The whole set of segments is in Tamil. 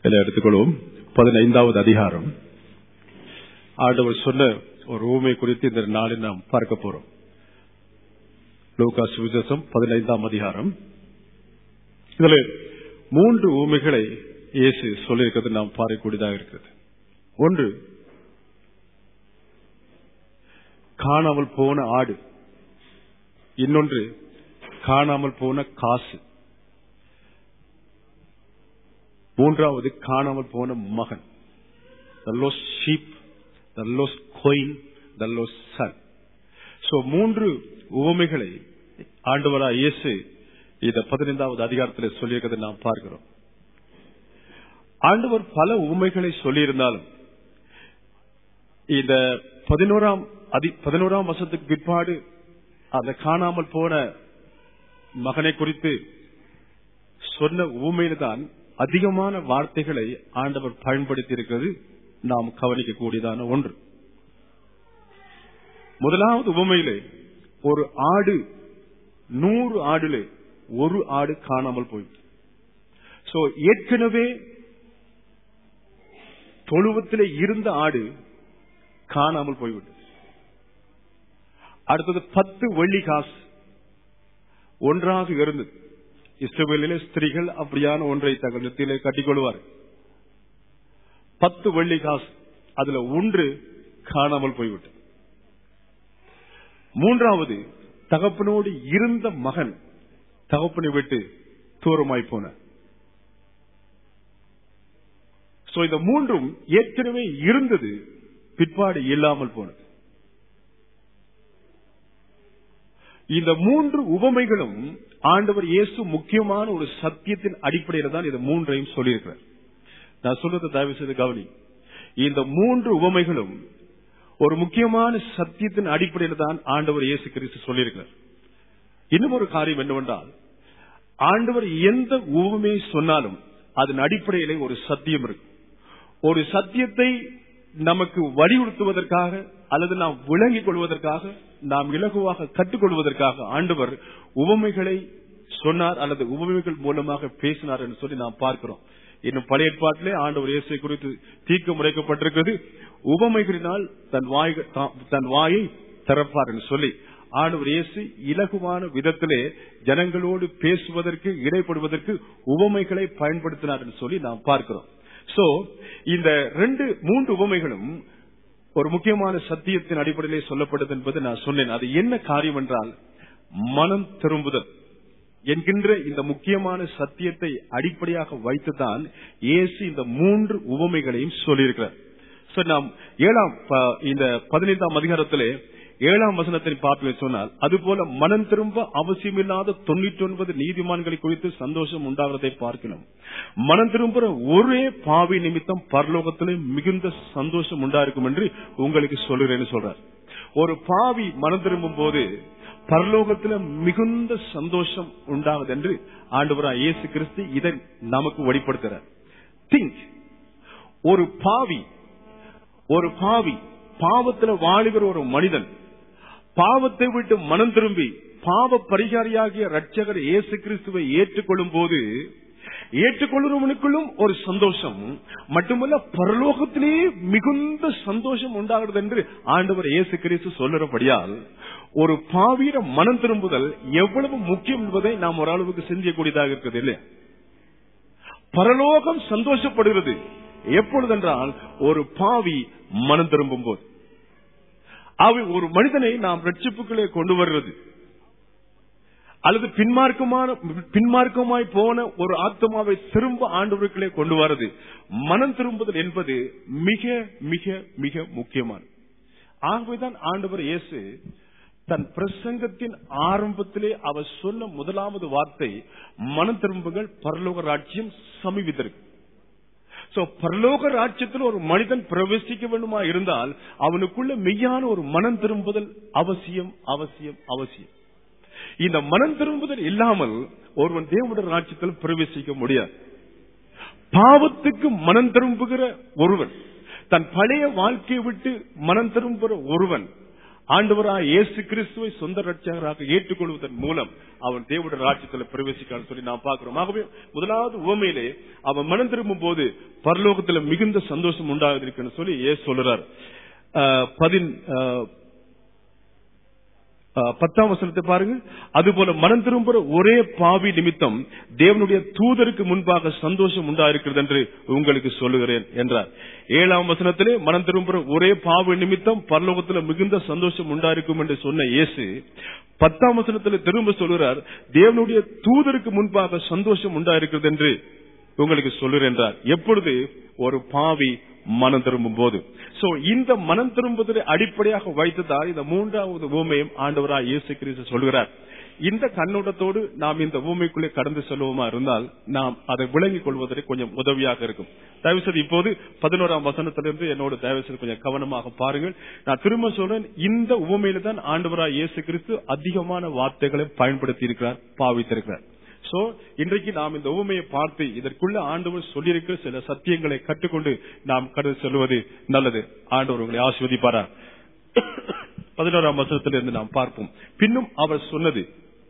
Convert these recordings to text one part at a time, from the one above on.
இதை எடுத்துக்கொள்வோம் பதினைந்தாவது அதிகாரம் ஆண்டவர் சொன்ன ஒரு ஊமை குறித்து இந்த நாளில் நாம் பார்க்க போறோம் லூகா சுவிசேஷம் பதினைந்தாம் அதிகாரம் இதுல மூன்று ஊமைகளை இயேசு சொல்லியிருக்கிறது நாம் பார்க்கக்கூடியதாக இருக்கிறது ஒன்று காணாமல் போன ஆடு இன்னொன்று காணாமல் போன காசு மூன்றாவது காணாமல் போன மகன் the lost sheep the lost coin the lost son so மூன்று உவமைகளை ஆண்டவரா இயேசு இந்த பதினைந்தாவது அதிகாரத்தில் சொல்லியிருக்கிறதை நாம் பார்க்கிறோம் ஆண்டவர் பல உண்மைகளை சொல்லியிருந்தாலும் இந்த பதினோராம் அதி பதினோராம் வருஷத்துக்கு பிற்பாடு அந்த காணாமல் போன மகனை குறித்து சொன்ன ஊமையில தான் அதிகமான வார்த்தைகளை ஆண்டவர் பயன்படுத்தி இருக்கிறது நாம் கவனிக்கக்கூடியதான ஒன்று முதலாவது உவமையிலே ஒரு ஆடு நூறு ஆடுலே ஒரு ஆடு காணாமல் போயிட்டு சோ ஏற்கனவே தொழுவத்திலே இருந்த ஆடு காணாமல் போய்விட்டது அடுத்தது பத்து வெள்ளி காசு ஒன்றாக இருந்தது இஸ்ரவேலிலே ஸ்திரீகள் அப்படியான ஒன்றை தங்கள் நெத்தியிலே கட்டிக்கொள்வார் பத்து வெள்ளி காசு அதுல ஒன்று காணாமல் போய்விட்டது மூன்றாவது தகப்பனோடு இருந்த மகன் தகப்பனை விட்டு தூரமாய் போன சோ இந்த மூன்றும் ஏற்கனவே இருந்தது பிற்பாடு இல்லாமல் போனது இந்த மூன்று உவமைகளும் ஆண்டவர் இயேசு முக்கியமான ஒரு சத்தியத்தின் அடிப்படையில் தான் இந்த மூன்றையும் சொல்லியிருக்கிறார் நான் சொல்றதை தயவு செய்து கவனி இந்த மூன்று உவமைகளும் ஒரு முக்கியமான சத்தியத்தின் அடிப்படையில் தான் ஆண்டவர் இயேசு கிறிஸ்து சொல்லியிருக்கிறார் இன்னும் ஒரு காரியம் என்னவென்றால் ஆண்டவர் எந்த உவமையை சொன்னாலும் அதன் அடிப்படையிலே ஒரு சத்தியம் இருக்கு ஒரு சத்தியத்தை நமக்கு வலியுறுத்துவதற்காக அல்லது நாம் விளங்கிக் கொள்வதற்காக நாம் இலகுவாக கற்றுக்கொள்வதற்காக ஆண்டவர் உவமைகளை சொன்னார் அல்லது உவமைகள் மூலமாக பேசினார் என்று சொல்லி நாம் பார்க்கிறோம் இன்னும் பழைய ஏற்பாட்டிலே ஆண்டவர் இயேசை குறித்து தீர்க்க முறைக்கப்பட்டிருக்கிறது உவமைகளினால் தன் வாய் தன் வாயை திறப்பார் என்று சொல்லி ஆண்டவர் இயேசு இலகுவான விதத்திலே ஜனங்களோடு பேசுவதற்கு இடைப்படுவதற்கு உவமைகளை பயன்படுத்தினார் என்று சொல்லி நாம் பார்க்கிறோம் சோ இந்த ரெண்டு மூன்று உவமைகளும் ஒரு முக்கியமான சத்தியத்தின் அடிப்படையிலே சொல்லப்படுது என்பது நான் சொன்னேன் அது என்ன காரியம் என்றால் மனம் திரும்புதல் என்கின்ற இந்த முக்கியமான சத்தியத்தை அடிப்படையாக வைத்துதான் இயேசு இந்த மூன்று உவமைகளையும் சொல்லியிருக்கிறார் நாம் ஏழாம் இந்த பதினைந்தாம் அதிகாரத்திலே ஏழாம் வசனத்தை பார்த்து சொன்னால் அதுபோல மனம் திரும்ப அவசியமில்லாத தொண்ணூற்றி ஒன்பது நீதிமான்களை குறித்து சந்தோஷம் உண்டாகிறதை பார்க்கணும் மனம் திரும்புற ஒரே பாவி நிமித்தம் பரலோகத்திலே மிகுந்த சந்தோஷம் உண்டாயிருக்கும் என்று உங்களுக்கு சொல்லுறேன்னு சொல்றார் ஒரு பாவி மனம் திரும்பும் போது பரலோகத்துல மிகுந்த சந்தோஷம் உண்டாகுது என்று ஆண்டவரா இயேசு கிறிஸ்து இதை நமக்கு வெளிப்படுத்துறார் திங்க் ஒரு பாவி ஒரு பாவி பாவத்துல வாழுகிற ஒரு மனிதன் பாவத்தை விட்டு மனம் திரும்பி பாவ பரிகாரியாகிய ரட்சகர் இயேசு கிறிஸ்துவை ஏற்றுக்கொள்ளும் போது ஏற்றுக்கொள்ளுறவனுக்குள்ளும் ஒரு சந்தோஷம் மட்டுமல்ல பரலோகத்திலே மிகுந்த சந்தோஷம் உண்டாகிறது என்று ஆண்டவர் இயேசு கிறிஸ்து சொல்லுறபடியால் ஒரு பாவீர மனம் திரும்புதல் எவ்வளவு முக்கியம் என்பதை நாம் ஓரளவுக்கு சிந்தியக்கூடியதாக இருக்குது இல்லையா பரலோகம் சந்தோஷப்படுகிறது எப்பொழுதென்றால் ஒரு பாவி மனம் திரும்பும் போது அவை ஒரு மனிதனை நாம் ரட்சிப்புகளே கொண்டு வருகிறது அல்லது பின்மார்க்கமான பின்மார்க்கமாய் போன ஒரு ஆத்மாவை திரும்ப ஆண்டவர்களே கொண்டு வரது மனம் திரும்புதல் என்பது மிக மிக மிக முக்கியமானது ஆகவேதான் ஆண்டவர் இயேசு தன் பிரசங்கத்தின் ஆரம்பத்திலே அவர் சொன்ன முதலாவது வார்த்தை மனம் திரும்புகள் பரலோக ராட்சியம் சமீபித்திருக்கு சோ பரலோக ராட்சியத்தில் ஒரு மனிதன் பிரவேசிக்க வேண்டுமா இருந்தால் அவனுக்குள்ள மெய்யான ஒரு மனம் திரும்புதல் அவசியம் அவசியம் அவசியம் இந்த மனம் திரும்புதல் இல்லாமல் ஒருவன் தேவனுடைய ராட்சியத்தில் பிரவேசிக்க முடியாது பாவத்துக்கு மனம் திரும்புகிற ஒருவன் தன் பழைய வாழ்க்கையை விட்டு மனம் திரும்புகிற ஒருவன் ஆண்டவராக இயேசு கிறிஸ்துவை சொந்த ரட்சகராக ஏற்றுக்கொள்வதன் மூலம் அவன் தேவனுடைய ராஜ்யத்தில் பிரவேசிக்கான்னு சொல்லி நாம் பார்க்கிறோம் ஆகவே முதலாவது உவமையிலே அவன் மனம் திரும்பும் போது பரலோகத்தில் மிகுந்த சந்தோஷம் உண்டாகுதுன்னு சொல்லி ஏ சொல்றார் ஆஹ் பதின் ஆஹ் ஆஹ் பத்தாம் வசனத்தை பாருங்க அதுபோல மனம் திரும்புற ஒரே பாவி நிமித்தம் தேவனுடைய தூதருக்கு முன்பாக சந்தோஷம் உண்டாயிருக்கிறது என்று உங்களுக்கு சொல்லுகிறேன் என்றார் ஏழாம் வசனத்திலே மனம் திரும்புற ஒரே பாவி நிமித்தம் பரலோகத்தில் மிகுந்த சந்தோஷம் உண்டாயிருக்கும் என்று சொன்ன இயேசு பத்தாம் வசனத்தில் திரும்ப சொல்கிறார் தேவனுடைய தூதருக்கு முன்பாக சந்தோஷம் உண்டாயிருக்கிறது என்று உங்களுக்கு சொல்லுறேன் என்றார் எப்பொழுது ஒரு பாவி மனம் திரும்பும் போது சோ இந்த மனம் திரும்புவதை அடிப்படையாக வைத்துதான் இந்த மூன்றாவது ஊமையும் ஆண்டவராக இயேசு கிறிஸ்து சொல்கிறார் இந்த கண்ணோட்டத்தோடு நாம் இந்த ஊமைக்குள்ளே கடந்து செல்வோமா இருந்தால் நாம் அதை விளங்கிக் கொள்வதற்கு கொஞ்சம் உதவியாக இருக்கும் தயவுசெய்து இப்போது பதினோராம் வசனத்திலிருந்து என்னோட தயவுசெய்து கொஞ்சம் கவனமாக பாருங்கள் நான் திரும்ப சொல்றேன் இந்த உவமையில தான் ஆண்டவராக இயேசு கிறிஸ்து அதிகமான வார்த்தைகளை பயன்படுத்தி இருக்கிறார் பாவித்திருக்கிறார் சோ இன்றைக்கு நாம் இந்த உவமையை பார்த்து இதற்குள்ள ஆண்டவர் சொல்லியிருக்கிற சில சத்தியங்களை கற்றுக்கொண்டு நாம் கடந்து செல்வது நல்லது ஆண்டவர் உங்களை ஆஸ்வதிப்பாரா பதினோராம் வசனத்திலிருந்து நாம் பார்ப்போம் பின்னும் அவர் சொன்னது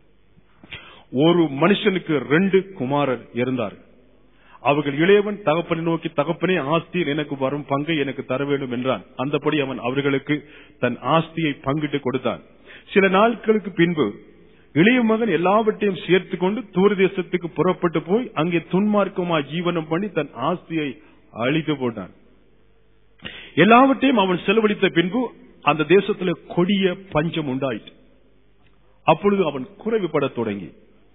ஒரு மனுஷனுக்கு ரெண்டு குமாரர் இருந்தார் அவர்கள் இளையவன் தகப்பனை நோக்கி தகப்பனே ஆஸ்தியில் எனக்கு வரும் பங்கை எனக்கு தர வேண்டும் என்றான் அந்தபடி அவன் அவர்களுக்கு தன் ஆஸ்தியை பங்கிட்டு கொடுத்தான் சில நாட்களுக்கு பின்பு இளைய மகன் எல்லாவற்றையும் சேர்த்து கொண்டு தூர தேசத்துக்கு புறப்பட்டு போய் அங்கே துன்மார்க்கமா ஜீவனம் பண்ணி தன் ஆஸ்தியை அழித்து போட்டான் எல்லாவற்றையும் அவன் செலவழித்த பின்பு அந்த தேசத்துல கொடிய பஞ்சம் உண்டாயிற்று அப்பொழுது அவன் குறைவுபடத் தொடங்கி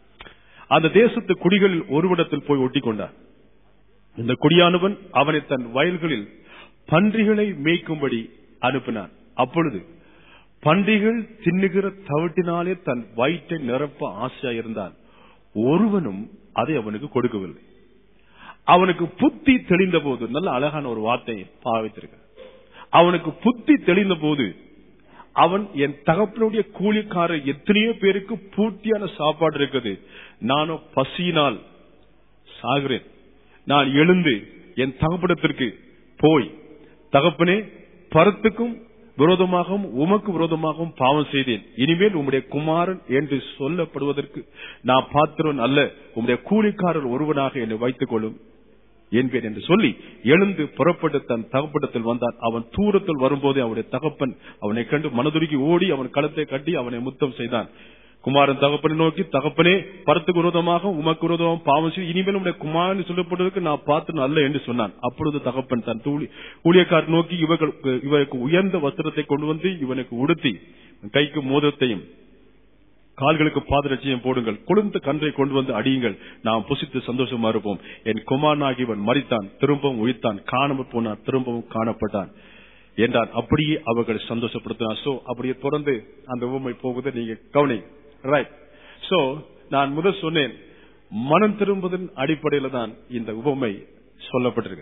அந்த தேசத்து குடிகளில் ஒருவிடத்தில் போய் ஒட்டி கொண்டான் இந்த குடியானவன் அவனை தன் வயல்களில் பன்றிகளை மேய்க்கும்படி அனுப்பினான் அப்பொழுது பன்றிகள் தின்னுகிற தவிட்டினாலே தன் வயிற்றை நிரப்ப ஆசையா இருந்தான் ஒருவனும் அதை அவனுக்கு கொடுக்கவில்லை அவனுக்கு புத்தி தெளிந்த போது நல்ல அழகான ஒரு வார்த்தையை பாவித்திருக்க அவனுக்கு புத்தி தெளிந்த போது அவன் என் தகப்பனுடைய கூலிக்காரர் எத்தனையோ பேருக்கு பூர்த்தியான சாப்பாடு இருக்குது நானும் பசியினால் சாகிறேன் நான் எழுந்து என் தகப்படத்திற்கு போய் தகப்பனே பரத்துக்கும் விரோதமாகவும் உமக்கு விரோதமாகவும் பாவம் செய்தேன் இனிமேல் உம்முடைய குமாரன் என்று சொல்லப்படுவதற்கு நான் பாத்திரன் அல்ல உம்முடைய கூலிக்காரர் ஒருவனாக என்னை வைத்துக் கொள்ளும் என்பேன் என்று சொல்லி எழுந்து புறப்பட்டு தன் தகப்படத்தில் வந்தான் அவன் தூரத்தில் வரும்போதே அவனுடைய தகப்பன் அவனை கண்டு மனதுருகி ஓடி அவன் களத்தை கட்டி அவனை முத்தம் செய்தான் குமாரன் தகப்பனை நோக்கி தகப்பனே பரத்துக்கு விரோதமாக உமக்கு விரோதமாக பாவம் செய்து இனிமேல் உடைய குமாரன் சொல்லப்படுவதற்கு நான் பார்த்து அல்ல என்று சொன்னான் அப்பொழுது தகப்பன் தன் தூளி ஊழியக்காரர் நோக்கி இவர்களுக்கு இவருக்கு உயர்ந்த வஸ்திரத்தை கொண்டு வந்து இவனுக்கு உடுத்தி கைக்கு மோதத்தையும் கால்களுக்கு பாதரட்சியம் போடுங்கள் கொழுந்த கன்றை கொண்டு வந்து அடியுங்கள் நாம் புசித்து சந்தோஷமா இருப்போம் என் குமாரனாகி இவன் மறித்தான் திரும்பவும் உயிர்த்தான் காணாமல் போனான் திரும்பவும் காணப்பட்டான் என்றான் அப்படியே அவர்கள் சந்தோஷப்படுத்தினார் சோ அப்படியே தொடர்ந்து அந்த உண்மை போகுது நீங்க கவனி ரைட் சோ நான் முதல் சொன்னேன் மனம் திரும்புவதன் அடிப்படையில தான் இந்த உவமை சொல்லப்பட்டிருக்கு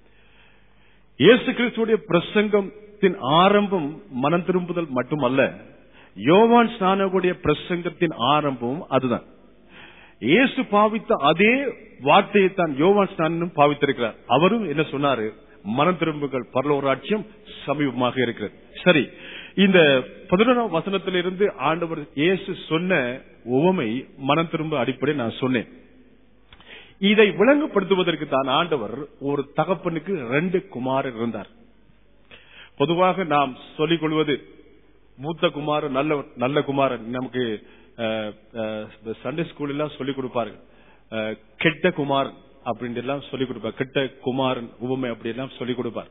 இயேசு கிறிஸ்துடைய பிரசங்கத்தின் ஆரம்பம் மனம் திரும்புதல் மட்டுமல்ல யோவான் ஸ்நானகுடைய பிரசங்கத்தின் ஆரம்பமும் அதுதான் இயேசு பாவித்த அதே வார்த்தையை தான் யோவான் ஸ்நானும் பாவித்திருக்கிறார் அவரும் என்ன சொன்னாரு மனம் திரும்புகள் பரலோராட்சியம் சமீபமாக இருக்கிறது சரி இந்த பதினொன்றாம் வசனத்திலிருந்து ஆண்டவர் இயேசு சொன்ன உவமை மனம் திரும்ப அடிப்படை நான் சொன்னேன் இதை விளங்கப்படுத்துவதற்கு தான் ஆண்டவர் ஒரு தகப்பனுக்கு ரெண்டு குமாரர் இருந்தார் பொதுவாக நாம் சொல்லிக் கொள்வது மூத்த குமாரன் நல்ல நல்ல குமாரன் நமக்கு சண்டே ஸ்கூல் எல்லாம் சொல்லிக் கொடுப்பார்கள் அஹ், கெட்ட குமாரன் அப்படின்னு எல்லாம் சொல்லிக் கொடுப்பார் கெட்ட குமாரன் உவமை அப்படி எல்லாம் சொல்லிக் கொடுப்பார்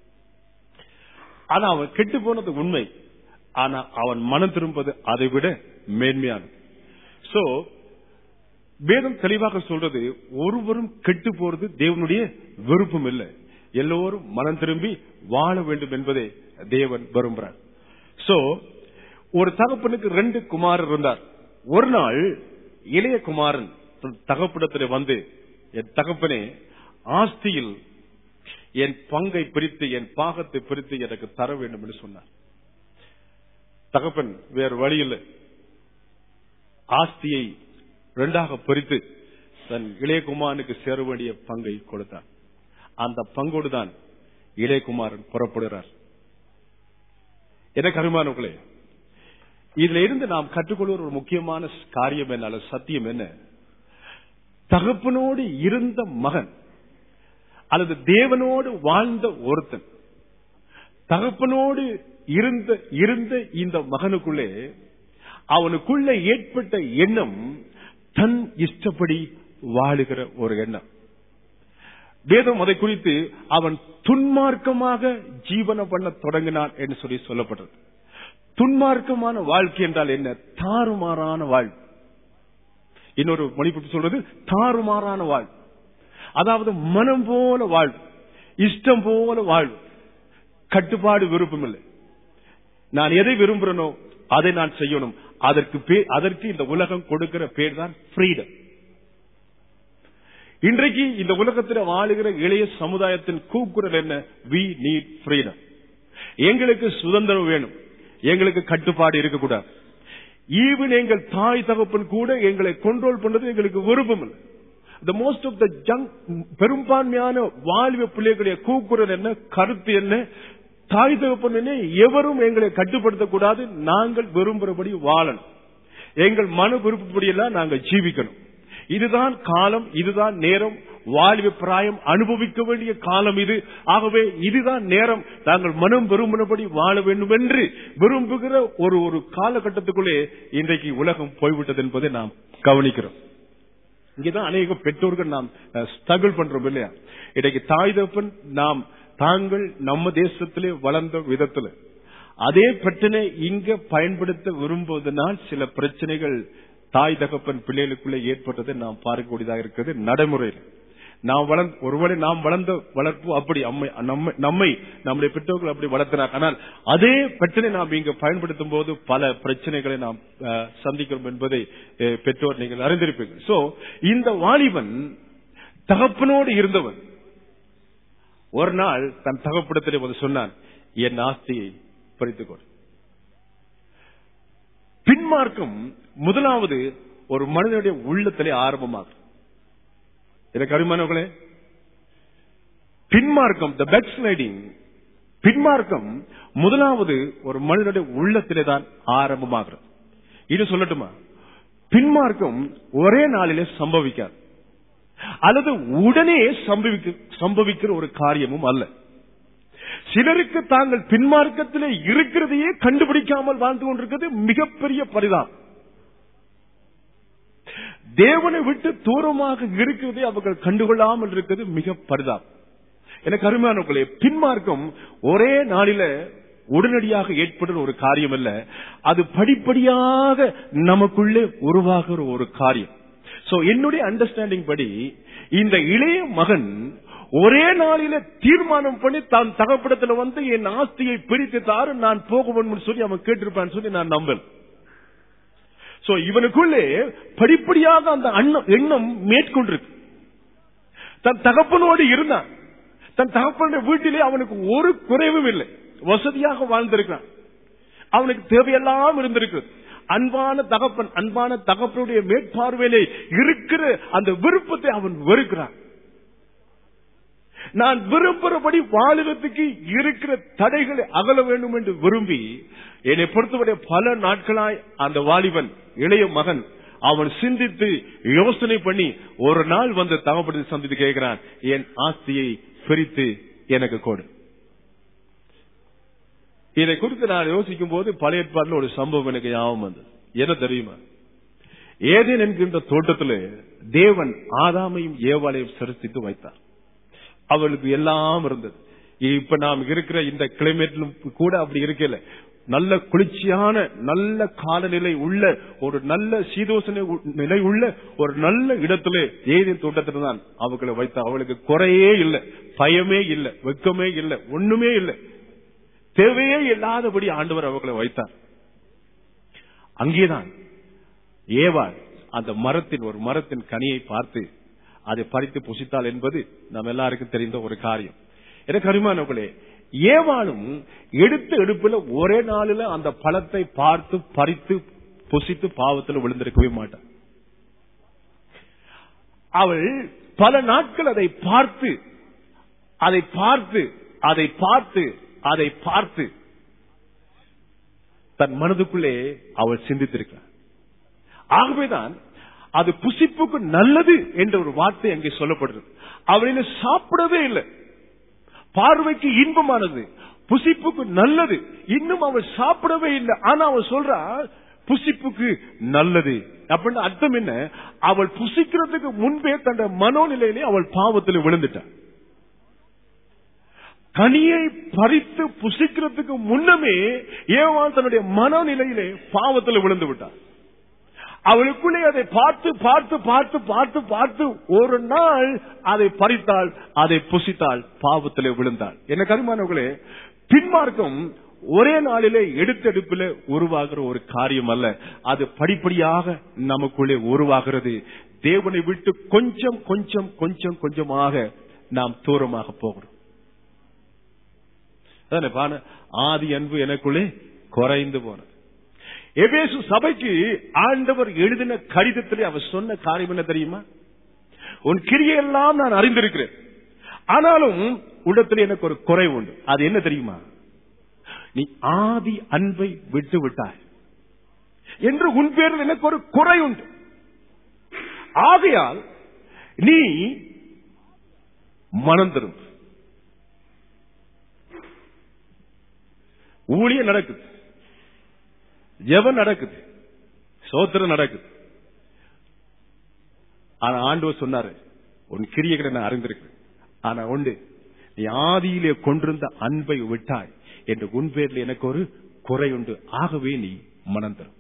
ஆனா அவன் கெட்டு போனது உண்மை ஆனா அவன் மனம் திரும்புவது அதை விட மேன்மையானது சோ வேதம் தெளிவாக சொல்றது ஒருவரும் கெட்டு போறது தேவனுடைய விருப்பம் இல்லை எல்லோரும் மனம் திரும்பி வாழ வேண்டும் என்பதே தேவன் விரும்புறார் சோ ஒரு தகப்பனுக்கு ரெண்டு குமாரர் இருந்தார் ஒரு நாள் இளைய குமாரன் தன் தகப்படத்தில் வந்து என் தகப்பனே ஆஸ்தியில் என் பங்கை பிரித்து என் பாகத்தை பிரித்து எனக்கு தர வேண்டும் என்று சொன்னார் தகப்பன் வேறு வழி இல்லை ஆஸ்தியை இரண்டாக பிரித்து தன் இளையகுமாரனுக்கு சேர வேண்டிய பங்கை கொடுத்தார் அந்த பங்கோடு தான் இளையகுமாரன் புறப்படுகிறார் எனக்கு அருமானவர்களே இதுல இருந்து நாம் கற்றுக்கொள்கிற ஒரு முக்கியமான காரியம் என்ன அல்லது சத்தியம் என்ன தகப்பனோடு இருந்த மகன் அல்லது தேவனோடு வாழ்ந்த ஒருத்தன் தகப்பனோடு இருந்த இருந்த இந்த மகனுக்குள்ளே அவனுக்குள்ள ஏற்பட்ட எண்ணம் தன் இஷ்டப்படி வாழுகிற ஒரு எண்ணம் வேதம் அதை குறித்து அவன் துன்மார்க்கமாக ஜீவனம் பண்ண தொடங்கினான் என்று சொல்லி சொல்லப்பட்டது துன்மார்க்கமான வாழ்க்கை என்றால் என்ன தாறுமாறான வாழ்வு இன்னொரு மொழிபெற்று சொல்றது தாறுமாறான வாழ்வு அதாவது மனம் போல வாழ்வு இஷ்டம் போல வாழ்வு கட்டுப்பாடு விருப்பம் இல்லை நான் எதை விரும்புறனோ அதை நான் செய்யணும் அதற்கு பே- அதற்கு இந்த உலகம் கொடுக்கிற பேர் தான் ஃப்ரீடம் இன்றைக்கு இந்த உலகத்தில் வாழுகிற இளைய சமுதாயத்தின் கூக்குரல் என்ன வி நீட் ஃப்ரீடம் எங்களுக்கு சுதந்திரம் வேணும் எங்களுக்கு கட்டுப்பாடு இருக்கக்கூடாது ஈவன் எங்கள் தாய் தகப்பன் கூட எங்களை கண்ட்ரோல் பண்றது எங்களுக்கு விருப்பம் இல்லை the most of the young பெரும்பான்மையான வாழ்வு பிள்ளைகளுடைய கூக்குரல் என்ன கருத்து என்ன தாய் தகப்பன் என்ன எவரும் எங்களை கட்டுப்படுத்தக்கூடாது நாங்கள் விரும்புகிறபடி வாழணும் எங்கள் மன விருப்பப்படி எல்லாம் நாங்கள் ஜீவிக்கணும் இதுதான் காலம் இதுதான் நேரம் வாழ்வு பிராயம் அனுபவிக்க வேண்டிய காலம் இது ஆகவே இதுதான் நேரம் தாங்கள் மனம் விரும்பினபடி வாழ வேண்டும் என்று விரும்புகிற ஒரு ஒரு காலகட்டத்துக்குள்ளே இன்றைக்கு உலகம் போய்விட்டது என்பதை நாம் கவனிக்கிறோம் இங்கதான் அநேக பெற்றோர்கள் நாம் ஸ்ட்ரகிள் பண்றோம் இல்லையா இன்றைக்கு தாய் தகப்பன் நாம் தாங்கள் நம்ம தேசத்திலே வளர்ந்த விதத்துல அதே பிரச்சனை இங்க பயன்படுத்த விரும்புவதனால் சில பிரச்சனைகள் தாய் தகப்பன் பிள்ளைகளுக்குள்ளே ஏற்பட்டதை நாம் பார்க்கக்கூடியதாக இருக்கிறது நடைமுறையில் நாம் வளர்ந்த ஒருவேளை நாம் வளர்ந்த வளர்ப்பு அப்படி அம்மை நம்மை நம்மை நம்முடைய பெற்றோர்கள் அப்படி வளர்த்தினார் ஆனால் அதே பிரச்சனை நாம் இங்கு பயன்படுத்தும் போது பல பிரச்சனைகளை நாம் அஹ், சந்திக்கிறோம் என்பதை அஹ், பெற்றோர் நீங்கள் அறிந்திருப்பீர்கள் சோ இந்த வாலிபன் தகப்பனோடு இருந்தவன் ஒரு நாள் தன் தகப்படத்திலே வந்து சொன்னான் என் ஆஸ்தியை பறித்துக் கொடு பின்மார்க்கம் முதலாவது ஒரு மனிதனுடைய உள்ளத்திலே ஆரம்பமாகும் எனக்கு அருமானவர்களே பின்மார்க்கம் த பெக் ஸ்லைடிங் பின்மார்க்கம் முதலாவது ஒரு மனிதனுடைய உள்ளத்திலே தான் ஆரம்பமாகிறது இது சொல்லட்டுமா பின்மார்க்கம் ஒரே நாளிலே சம்பவிக்காது அல்லது உடனே சம்பவிக்க சம்பவிக்கிற ஒரு காரியமும் அல்ல சிலருக்கு தாங்கள் பின்மார்க்கத்திலே இருக்கிறதையே கண்டுபிடிக்காமல் வாழ்ந்து கொண்டிருக்கிறது மிகப்பெரிய பரிதாபம் தேவனை விட்டு தூரமாக இருக்கிறதை அவர்கள் கண்டுகொள்ளாமல் இருக்கிறது மிக பரிதாபம் எனக்கு அருமையானவர்களே பின்மார்க்கம் ஒரே நாளில உடனடியாக ஏற்படுற ஒரு காரியம் அல்ல அது படிப்படியாக நமக்குள்ளே உருவாகிற ஒரு காரியம் சோ என்னுடைய அண்டர்ஸ்டாண்டிங் படி இந்த இளைய மகன் ஒரே நாளில தீர்மானம் பண்ணி தான் தகப்படத்துல வந்து என் ஆஸ்தியை பிரித்து தாரு நான் போக வேண்டும் சொல்லி அவன் கேட்டிருப்பான்னு சொல்லி நான் நம்பல் சோ இவனுக்குள்ளே படிப்படியாக அந்த அண்ணம் எண்ணம் மேற்கொண்டிருக்கு தன் தகப்பனோடு இருந்தான் தன் தகப்பனுடைய வீட்டிலே அவனுக்கு ஒரு குறைவும் இல்லை வசதியாக வாழ்ந்திருக்கிறான் அவனுக்கு தேவையெல்லாம் இருந்திருக்கிறது அன்பான தகப்பன் அன்பான தகப்பனுடைய மேற்பார்வையிலே இருக்கிற அந்த விருப்பத்தை அவன் வெறுக்கிறான் நான் விரும்புறபடி வாழுவதற்கு இருக்கிற தடைகளை அகல வேண்டும் என்று விரும்பி என்னை பொறுத்தவரை பல நாட்களாய் அந்த வாலிபன் இளைய மகன் அவன் சிந்தித்து யோசனை பண்ணி ஒரு நாள் வந்து தகப்படி சந்தித்து கேட்கிறான் என் ஆஸ்தியை பிரித்து எனக்கு கொடு இதை குறித்து நான் யோசிக்கும் போது பழைய ஏற்பாடுல ஒரு சம்பவம் எனக்கு ஞாபகம் வந்தது என்ன தெரியுமா ஏதேன் என்கின்ற தோட்டத்திலே தேவன் ஆதாமையும் ஏவாளையும் சிருஷ்டித்து வைத்தார் அவளுக்கு எல்லாம் இருந்தது இப்ப நாம் இருக்கிற இந்த கிளைமேட்லும் கூட அப்படி இருக்கல நல்ல குளிர்ச்சியான நல்ல காலநிலை உள்ள ஒரு நல்ல சீதோசன நிலை உள்ள ஒரு நல்ல இடத்துல ஏதேன் தோட்டத்துல தான் அவர்களை வைத்த அவளுக்கு குறையே இல்லை பயமே இல்லை வெக்கமே இல்லை ஒண்ணுமே இல்லை தேவையே இல்லாதபடி ஆண்டவர் அவர்களை வைத்தார் அங்கேதான் ஏவாள் அந்த மரத்தின் ஒரு மரத்தின் கனியை பார்த்து அதை பறித்து புசித்தாள் என்பது நம்ம எல்லாருக்கும் தெரிந்த ஒரு காரியம் எனக்கு அருமானவர்களே ஏவாளும் எடுத்த எடுப்புல ஒரே நாளில அந்த பழத்தை பார்த்து பறித்து புசித்து பாவத்தில் விழுந்திருக்கவே மாட்டான் அவள் பல நாட்கள் அதை பார்த்து அதை பார்த்து அதை பார்த்து அதை பார்த்து தன் மனதுக்குள்ளே அவள் சிந்தித்திருக்கிறார் ஆகவேதான் அது புசிப்புக்கு நல்லது என்ற ஒரு வார்த்தை அங்கே சொல்லப்படுறது அவள் இன்னும் சாப்பிடவே இல்லை பார்வைக்கு இன்பமானது புசிப்புக்கு நல்லது இன்னும் அவள் சாப்பிடவே இல்லை ஆனா அவள் சொல்றா புசிப்புக்கு நல்லது அப்படின்னு அர்த்தம் என்ன அவள் புசிக்கிறதுக்கு முன்பே தன் மனோநிலையிலே அவள் பாவத்தில் விழுந்துட்டாள் கனியை பறித்து புசிக்கிறதுக்கு முன்னமே ஏவாள் தன்னுடைய மனநிலையிலே பாவத்தில் விழுந்து விட்டார் அவளுக்குள்ளே அதை பார்த்து பார்த்து பார்த்து பார்த்து பார்த்து ஒரு நாள் அதை பறித்தாள் அதை புசித்தாள் பாவத்திலே விழுந்தாள் என்ன கருமானவர்களே பின்மார்க்கம் ஒரே நாளிலே எடுத்தெடுப்பில் உருவாகிற ஒரு காரியம் அல்ல அது படிப்படியாக நமக்குள்ளே உருவாகிறது தேவனை விட்டு கொஞ்சம் கொஞ்சம் கொஞ்சம் கொஞ்சமாக நாம் தூரமாக போகிறோம் அதானே பான ஆதி அன்பு எனக்குள்ளே குறைந்து போனது எபேசு சபைக்கு ஆண்டவர் எழுதின கடிதத்திலே அவர் சொன்ன காரியம் என்ன தெரியுமா உன் கிரியெல்லாம் நான் அறிந்திருக்கிறேன் ஆனாலும் உடத்தில் எனக்கு ஒரு குறை உண்டு அது என்ன தெரியுமா நீ ஆதி அன்பை விட்டு விட்டாய் என்று உன் பேரில் எனக்கு ஒரு குறை உண்டு ஆகையால் நீ மனம் திரும்ப ஊழியம் நடக்குது ஜெபம் நடக்குது சோத்திரம் நடக்குது ஆனா ஆண்டவர் சொன்னாரு உன் கிரியைகளை நான் அறிந்திருக்கிறேன் ஆனா உண்டு நீ ஆதியிலே கொண்டிருந்த அன்பை விட்டாய் என்று உன் பேரில் எனக்கு ஒரு குறை உண்டு ஆகவே நீ மனம் தரும்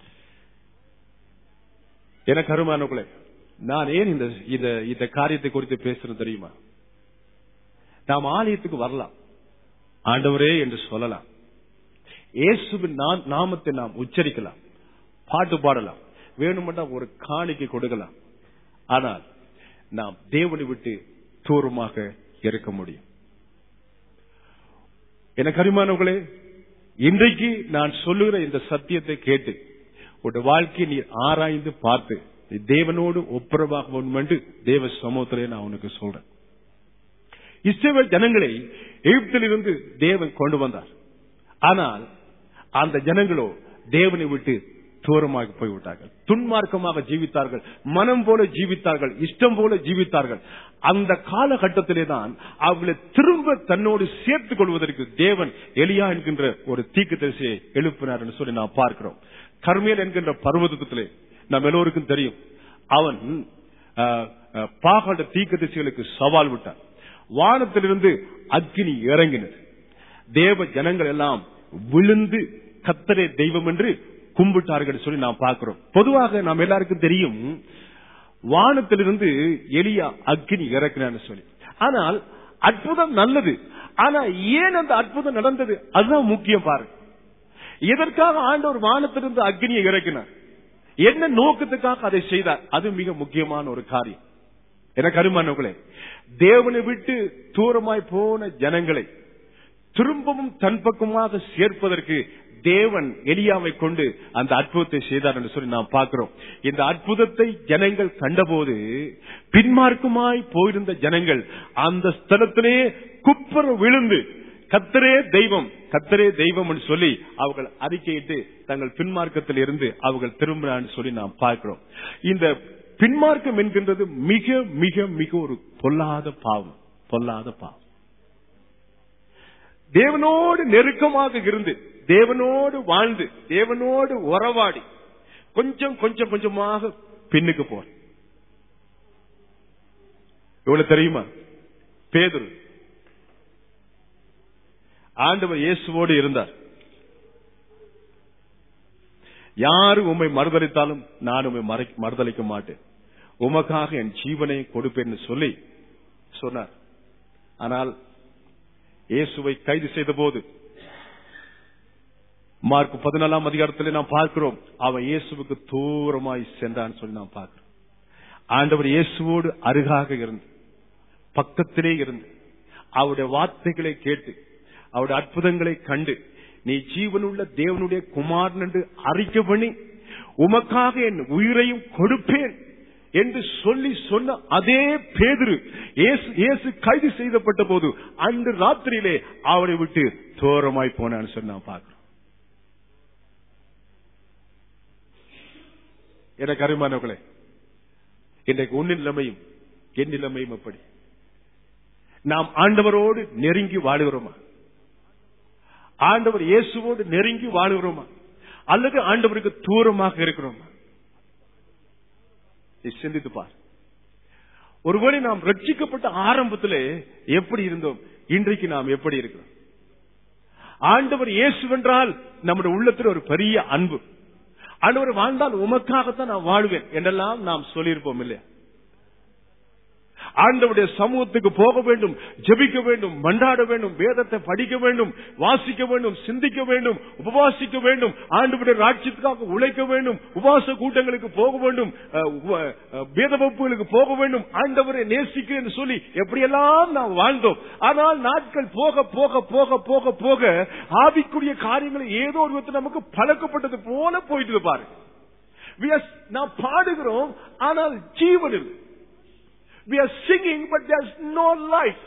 எனக்கு அருமானக்குள்ளே நான் ஏன் இந்த இந்த இந்த காரியத்தை குறித்து பேசுறது தெரியுமா நாம் ஆலயத்துக்கு வரலாம் ஆண்டவரே என்று சொல்லலாம் இயேசுவின் நா- நாமத்தை நாம் உச்சரிக்கலாம் பாட்டு பாடலாம் வேணுமென்றா ஒரு காணிக்கை கொடுக்கலாம் ஆனால் நாம் தேவனை விட்டு தூரமாக இருக்க முடியும் என கரிமானவர்களே இன்றைக்கு நான் சொல்லுகிற இந்த சத்தியத்தை கேட்டு உடைய வாழ்க்கையை நீ ஆராய்ந்து பார்த்து நீ தேவனோடு ஒப்புரவாக வேண்டும் தேவ சமூகத்திலே நான் உனக்கு சொல்றேன் இஸ்ரவேல் ஜனங்களை எகிப்திலிருந்து தேவன் கொண்டு வந்தார் ஆனால் அந்த ஜனங்களோ தேவனை விட்டு தூரமாக போய்விட்டார்கள் துன்மார்க்கமாக ஜீவித்தார்கள் மனம் போல ஜீவித்தார்கள் இஷ்டம் போல ஜீவித்தார்கள் அந்த காலகட்டத்திலே தான் அவர்களை திரும்ப தன்னோடு சேர்த்துக் கொள்வதற்கு தேவன் எலியா என்கின்ற ஒரு தீக்கு தரிசியை எழுப்பினார் என்று சொல்லி நாம் பார்க்கிறோம் கர்மேல் என்கின்ற பர்வதத்திலே நம்ம எல்லோருக்கும் தெரியும் அவன் பாகாட தீக்கு திசைகளுக்கு சவால் விட்டான் வானத்திலிருந்து அக்னி இறங்கினது தேவ ஜனங்கள் எல்லாம் விழுந்து கத்தரே தெய்வம் என்று கும்பிட்டார்கள் சொல்லி நாம் பார்க்கிறோம் பொதுவாக நாம் எல்லாருக்கும் தெரியும் வானத்திலிருந்து எலியா அக்னி இறக்கினான்னு சொல்லி ஆனால் அற்புதம் நல்லது ஆனா ஏன் அந்த அற்புதம் நடந்தது அதுதான் முக்கியம் பாருங்க எதற்காக ஆண்டவர் வானத்திலிருந்து அக்னியை இறக்கினார் என்ன நோக்கத்துக்காக அதை செய்தார் அது மிக முக்கியமான ஒரு காரியம் எனக்கு அருமானவர்களே தேவனை விட்டு தூரமாய் போன ஜனங்களை திரும்பவும் தன் பக்கமாக சேர்ப்பதற்கு தேவன் எலியாவை கொண்டு அந்த அற்புதத்தை செய்தார் என்று சொல்லி நாம் பார்க்கிறோம் இந்த அற்புதத்தை ஜனங்கள் கண்டபோது பின்மார்க்குமாய் போயிருந்த ஜனங்கள் அந்த ஸ்தலத்திலே குப்பர விழுந்து கத்தரே தெய்வம் கத்தரே தெய்வம் என்று சொல்லி அவர்கள் அறிக்கையிட்டு தங்கள் பின்மார்க்கத்தில் இருந்து அவர்கள் திரும்பினான்னு சொல்லி நாம் பார்க்கிறோம் இந்த பின்மார்க்கம் என்கின்றது மிக மிக மிக ஒரு பொல்லாத பாவம் பொல்லாத பாவம் தேவனோடு நெருக்கமாக இருந்து தேவனோடு வாழ்ந்து தேவனோடு உறவாடி கொஞ்சம் கொஞ்சம் கொஞ்சமாக பின்னுக்கு போற இவ்வளவு தெரியுமா பேதுரு ஆண்டவர் இயேசுவோடு இருந்தார் யாரு உம்மை மறுதளித்தாலும் நான் உம்மை மறை- மறுதளிக்க மாட்டேன் உமக்காக என் ஜீவனை கொடுப்பேன்னு சொல்லி சொன்னார் ஆனால் இயேசுவை கைது செய்த போது மார்க் பதினாலாம் அதிகாரத்தில் நாம் பார்க்கிறோம் அவன் இயேசுவுக்கு தூரமாய் சென்றான் சொல்லி நாம் பார்க்கிறோம் ஆண்டவர் இயேசுவோடு அருகாக இருந்து பக்கத்திலே இருந்து அவருடைய வார்த்தைகளை கேட்டு அவருடைய அற்புதங்களை கண்டு நீ ஜீவனுள்ள தேவனுடைய குமாரன் என்று அறிக்கை பண்ணி உமக்காக என் உயிரையும் கொடுப்பேன் என்று சொல்லி சொன்ன அதே பேதுரு இயேசு இயேசு கைது செய்யப்பட்ட போது அன்று ராத்திரியிலே அவரை விட்டு தோரமாய் போனான்னு சொல்லி நான் பார்க்கிறோம் எனக்கு அருமானவர்களே இன்றைக்கு உன்னின் நிலைமையும் என் நிலைமையும் எப்படி நாம் ஆண்டவரோடு நெருங்கி வாழுகிறோமா ஆண்டவர் இயேசுவோடு நெருங்கி வாழுகிறோமா அல்லது ஆண்டவருக்கு தூரமாக இருக்கிறோமா நீ சிந்தித்து பார் ஒருவேளை நாம் ரட்சிக்கப்பட்ட ஆரம்பத்திலே எப்படி இருந்தோம் இன்றைக்கு நாம் எப்படி இருக்கிறோம் ஆண்டவர் இயேசுவென்றால் நம்முடைய உள்ளத்தில் ஒரு பெரிய அன்பு ஆண்டவர் வாழ்ந்தால் உமக்காகத்தான் நான் வாழ்வேன் என்றெல்லாம் நாம் சொல்லியிருப்போம் இல்லையா ஆண்டவுடைய சமூகத்துக்கு போக வேண்டும் ஜெபிக்க வேண்டும் மன்றாட வேண்டும் வேதத்தை படிக்க வேண்டும் வாசிக்க வேண்டும் சிந்திக்க வேண்டும் உபவாசிக்க வேண்டும் ஆண்டவுடைய ராட்சியத்துக்காக உழைக்க வேண்டும் உபவாச கூட்டங்களுக்கு போக வேண்டும் அஹ், உப- அஹ், வேத வகுப்புகளுக்கு போக வேண்டும் ஆண்டவரை நேசிக்கிறேன் சொல்லி எப்படியெல்லாம் நாம் வாழ்ந்தோம் ஆனால் நாட்கள் போக போக போக போக போக ஆவிக்குரிய காரியங்களை ஏதோ ஒரு விதத்தில் நமக்கு பழக்கப்பட்டது போல போயிட்டு பாருங்க We are- நாம் பாடுகிறோம் ஆனால் ஜீவன் இல்லை We are singing, but there's no life.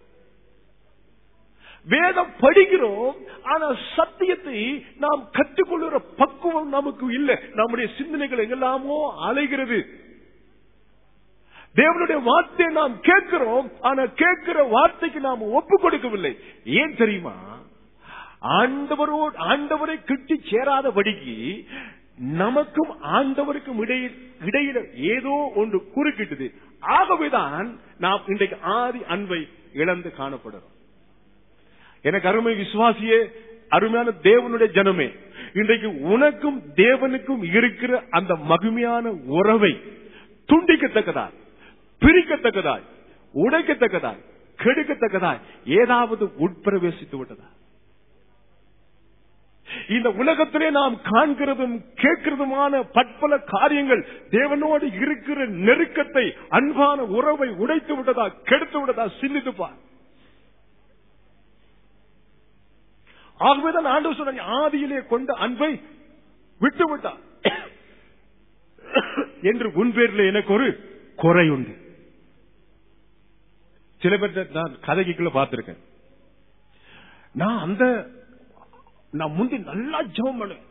வேதம் படிக்கிறோம் ஆனால் சத்தியத்தை நாம் கற்றுக்கொள்கிற பக்குவம் நமக்கு இல்லை நம்முடைய சிந்தனைகள் எங்கெல்லாமோ அலைகிறது தேவனுடைய வார்த்தையை நாம் கேட்கிறோம் ஆனா கேட்கிற வார்த்தைக்கு நாம் ஒப்பு கொடுக்கவில்லை ஏன் தெரியுமா ஆண்டவரோடு ஆண்டவரை கிட்டி சேராதபடிக்கு நமக்கும் ஆண்டவருக்கும் இடையில் இடையில ஏதோ ஒன்று குறுக்கிட்டது ஆகவேதான் நாம் இன்றைக்கு ஆதி அன்பை இழந்து காணப்படுறோம் எனக்கு அருமை விசுவாசியே அருமையான தேவனுடைய ஜனமே இன்றைக்கு உனக்கும் தேவனுக்கும் இருக்கிற அந்த மகிமையான உறவை துண்டிக்கத்தக்கதாய் பிரிக்கத்தக்கதாய் உடைக்கத்தக்கதாய் கெடுக்கத்தக்கதாய் ஏதாவது உட்பிரவேசித்து விட்டதா இந்த உலகத்திலே நாம் காண்கிறதும் கேட்கிறதுமான பற்பல காரியங்கள் தேவனோடு இருக்கிற நெருக்கத்தை அன்பான உறவை உடைத்து விட்டதா கெடுத்து விட்டதா சிந்தித்து பார் ஆகவேதான் ஆண்டு சொன்ன ஆதியிலே கொண்ட அன்பை விட்டு விட்டார் என்று உன் பேரில் எனக்கு ஒரு குறை உண்டு சில பேர் நான் கதைக்குள்ள பார்த்திருக்கேன் நான் அந்த நான் முந்தி நல்லா ஜெபம் பண்ணுவேன்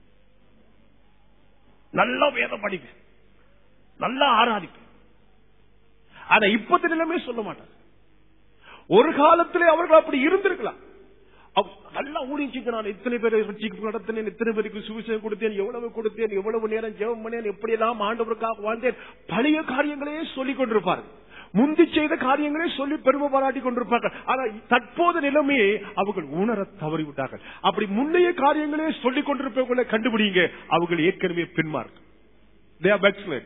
நல்லா வேதம் படிப்பேன் நல்லா ஆராதிப்பேன் ஆனா இப்பத்த நிலைமை சொல்ல மாட்டார் ஒரு காலத்திலே அவர்கள் அப்படி இருந்திருக்கலாம் அவ்- நல்லா ஊழிச்சு நான் இத்தனை பேரை ரட்சிப்பு நடத்தினேன் இத்தனை பேருக்கு சுவிசேஷம் கொடுத்தேன் எவ்வளவு கொடுத்தேன் எவ்வளவு நேரம் ஜெபம் பண்ணேன் எப்படி எல்லாம் ஆண்டவருக்காக வாழ்ந்தேன் பழைய காரியங்களே சொல்லிக் கொண்டிருப்பார்கள் முந்தி செய்த காரியங்களே சொல்லி பெருமை பாராட்டி கொண்டிருப்பார்கள் ஆனா தற்போது நிலைமையை அவர்கள் உணர தவறிவிட்டார்கள் அப்படி முன்னைய காரியங்களே சொல்லிக் கொண்டிருப்பவர்களை கண்டுபிடிங்க அவர்கள் ஏற்கனவே பின்மார்க் they are backslid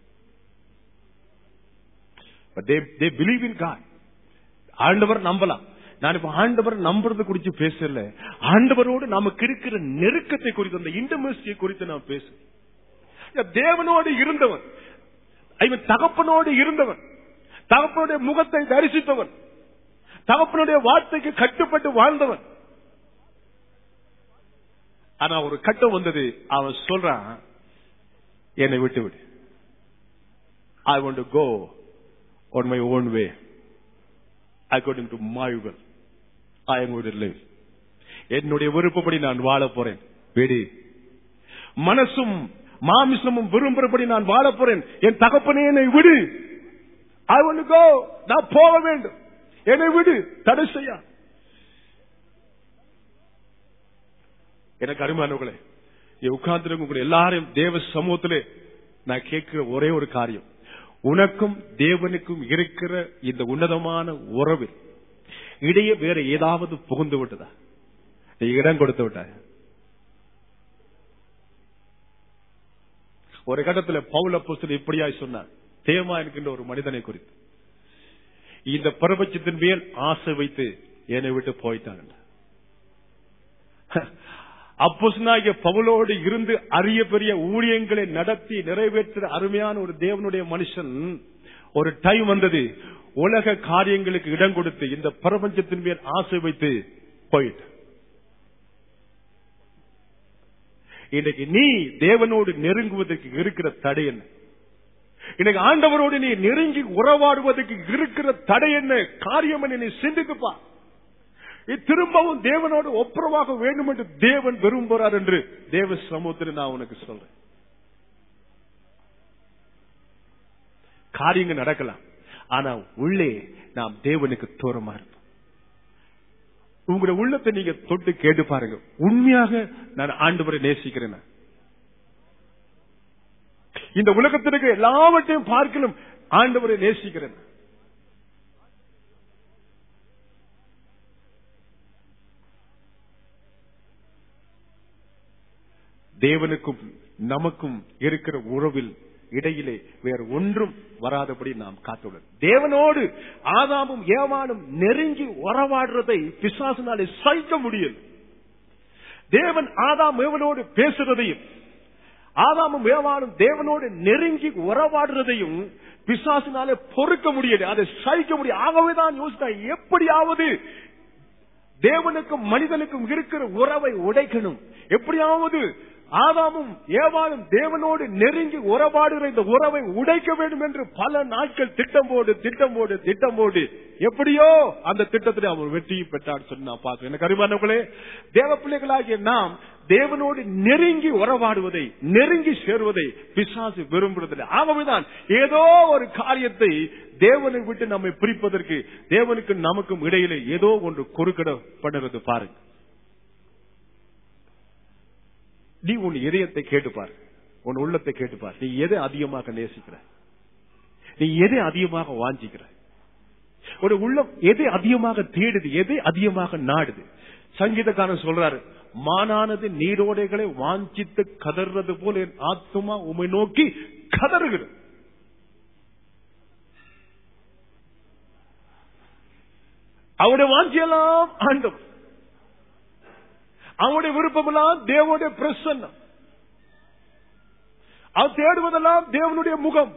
but they they believe in god ஆண்டவர் நம்பலாம் நான் இப்ப ஆண்டவர் நம்புறது குறித்து பேசல ஆண்டவரோடு நமக்கு இருக்கிற நெருக்கத்தை குறித்து அந்த இன்டர்மசியை குறித்து நான் பேசுறேன் தேவனோடு இருந்தவன் இவன் தகப்பனோடு இருந்தவன் தகப்பனுடைய முகத்தை தரிசித்தவன் தகப்பனுடைய வார்த்தைக்கு கட்டுப்பட்டு வாழ்ந்தவன் ஆனா ஒரு கட்டம் வந்தது அவன் சொல்றான் என்னை விட்டு விடு I want to go on my own way according to my will I am going to live என்னுடைய விருப்பப்படி நான் வாழ போறேன் விடு மனசும் மாமிசமும் விரும்புறபடி நான் வாழ போறேன் என் தகப்பனே என்னை விடு ஐ want to go நான் போக வேண்டும் என்னை விடு தடை செய்யா எனக்கு அருமானவர்களே உட்கார்ந்து எல்லாரையும் தேவ சமூகத்திலே நான் கேட்கிற ஒரே ஒரு காரியம் உனக்கும் தேவனுக்கும் இருக்கிற இந்த உன்னதமான உறவில் இடையே வேற ஏதாவது புகுந்து விட்டதா நீ இடம் கொடுத்து விட்டாய் ஒரு கட்டத்துல பவுல புஸ்தல் இப்படியாய் சொன்னார் தேமா என்கின்ற ஒரு மனிதனை குறித்து இந்த பிரபஞ்சத்தின் மேல் ஆசை வைத்து என்னை விட்டு போயிட்டாங்க அப்போஸ்தலனாகிய பவுலோடு இருந்து அரிய பெரிய ஊழியங்களை நடத்தி நிறைவேற்ற அருமையான ஒரு தேவனுடைய மனுஷன் ஒரு டைம் வந்தது உலக காரியங்களுக்கு இடம் கொடுத்து இந்த பிரபஞ்சத்தின் மேல் ஆசை வைத்து போயிட்டு இன்னைக்கு நீ தேவனோடு நெருங்குவதற்கு இருக்கிற தடை என்ன இன்னைக்கு ஆண்டவரோடு நீ நெருங்கி உறவாடுவதற்கு இருக்கிற தடை என்ன காரியம் என்ன நீ சிந்தித்துப்பா திரும்பவும் தேவனோடு ஒப்புரவாக வேண்டும் என்று தேவன் விரும்புகிறார் என்று தேவ சமூகத்தில் நான் உனக்கு சொல்றேன் காரியங்கள் நடக்கலாம் ஆனா உள்ளே நாம் தேவனுக்கு தூரமா இருப்போம் உங்களுடைய உள்ளத்தை நீங்க தொட்டு கேட்டு பாருங்க உண்மையாக நான் ஆண்டவரை நேசிக்கிறேன் இந்த உலகத்திற்கு எல்லாவற்றையும் பார்க்கலும் ஆண்டவரை நேசிக்கிறேன் தேவனுக்கும் நமக்கும் இருக்கிற உறவில் இடையிலே வேற ஒன்றும் வராதபடி நாம் காத்துள்ளது தேவனோடு ஆதாமும் ஏவானும் நெருங்கி உறவாடுறதை பிசாசினாலே சகிக்க முடியல தேவன் ஆதாம் ஏவனோடு பேசுறதையும் ஆதாமும் ஏவானும் தேவனோடு நெருங்கி உறவாடுறதையும் பிசாசினாலே பொறுக்க முடியல அதை சகிக்க முடியும் ஆகவேதான் யோசித்தா எப்படியாவது தேவனுக்கும் மனிதனுக்கும் இருக்கிற உறவை உடைக்கணும் எப்படியாவது ஆதாமும் ஏவாளும் தேவனோடு நெருங்கி உறவாடுகிற இந்த உறவை உடைக்க வேண்டும் என்று பல நாட்கள் திட்டம் போடு திட்டம் போடு திட்டம் போடு எப்படியோ அந்த திட்டத்தில் அவர் வெற்றியை பெற்றார் சொல்லி நான் பார்க்கிறேன் எனக்கு அறிவானவர்களே தேவ பிள்ளைகளாகிய நாம் தேவனோடு நெருங்கி உறவாடுவதை நெருங்கி சேருவதை பிசாசு விரும்புவதில்லை ஆகவேதான் ஏதோ ஒரு காரியத்தை தேவனை விட்டு நம்மை பிரிப்பதற்கு தேவனுக்கு நமக்கும் இடையிலே ஏதோ ஒன்று குறுக்கிடப்படுறது பாருங்க நீ உன் இதயத்தை கேட்டுப்பார் உன் உள்ளத்தை கேட்டுப்பார் நீ எதை அதிகமாக நேசிக்கிற நீ எதை அதிகமாக வாஞ்சிக்கிற ஒரு உள்ளம் எதை அதிகமாக தேடுது எதை அதிகமாக நாடுது சங்கீதக்காரன் சொல்றாரு மானானது நீரோடைகளை வாஞ்சித்து கதறது போல என் ஆத்துமா உமை நோக்கி கதறுகிறது அவருடைய வாஞ்சியெல்லாம் ஆண்டவர் அவனுடைய விருப்பமெல்லாம் தேவனுடைய பிரசன்னம் அவன் தேடுவதெல்லாம் தேவனுடைய முகம்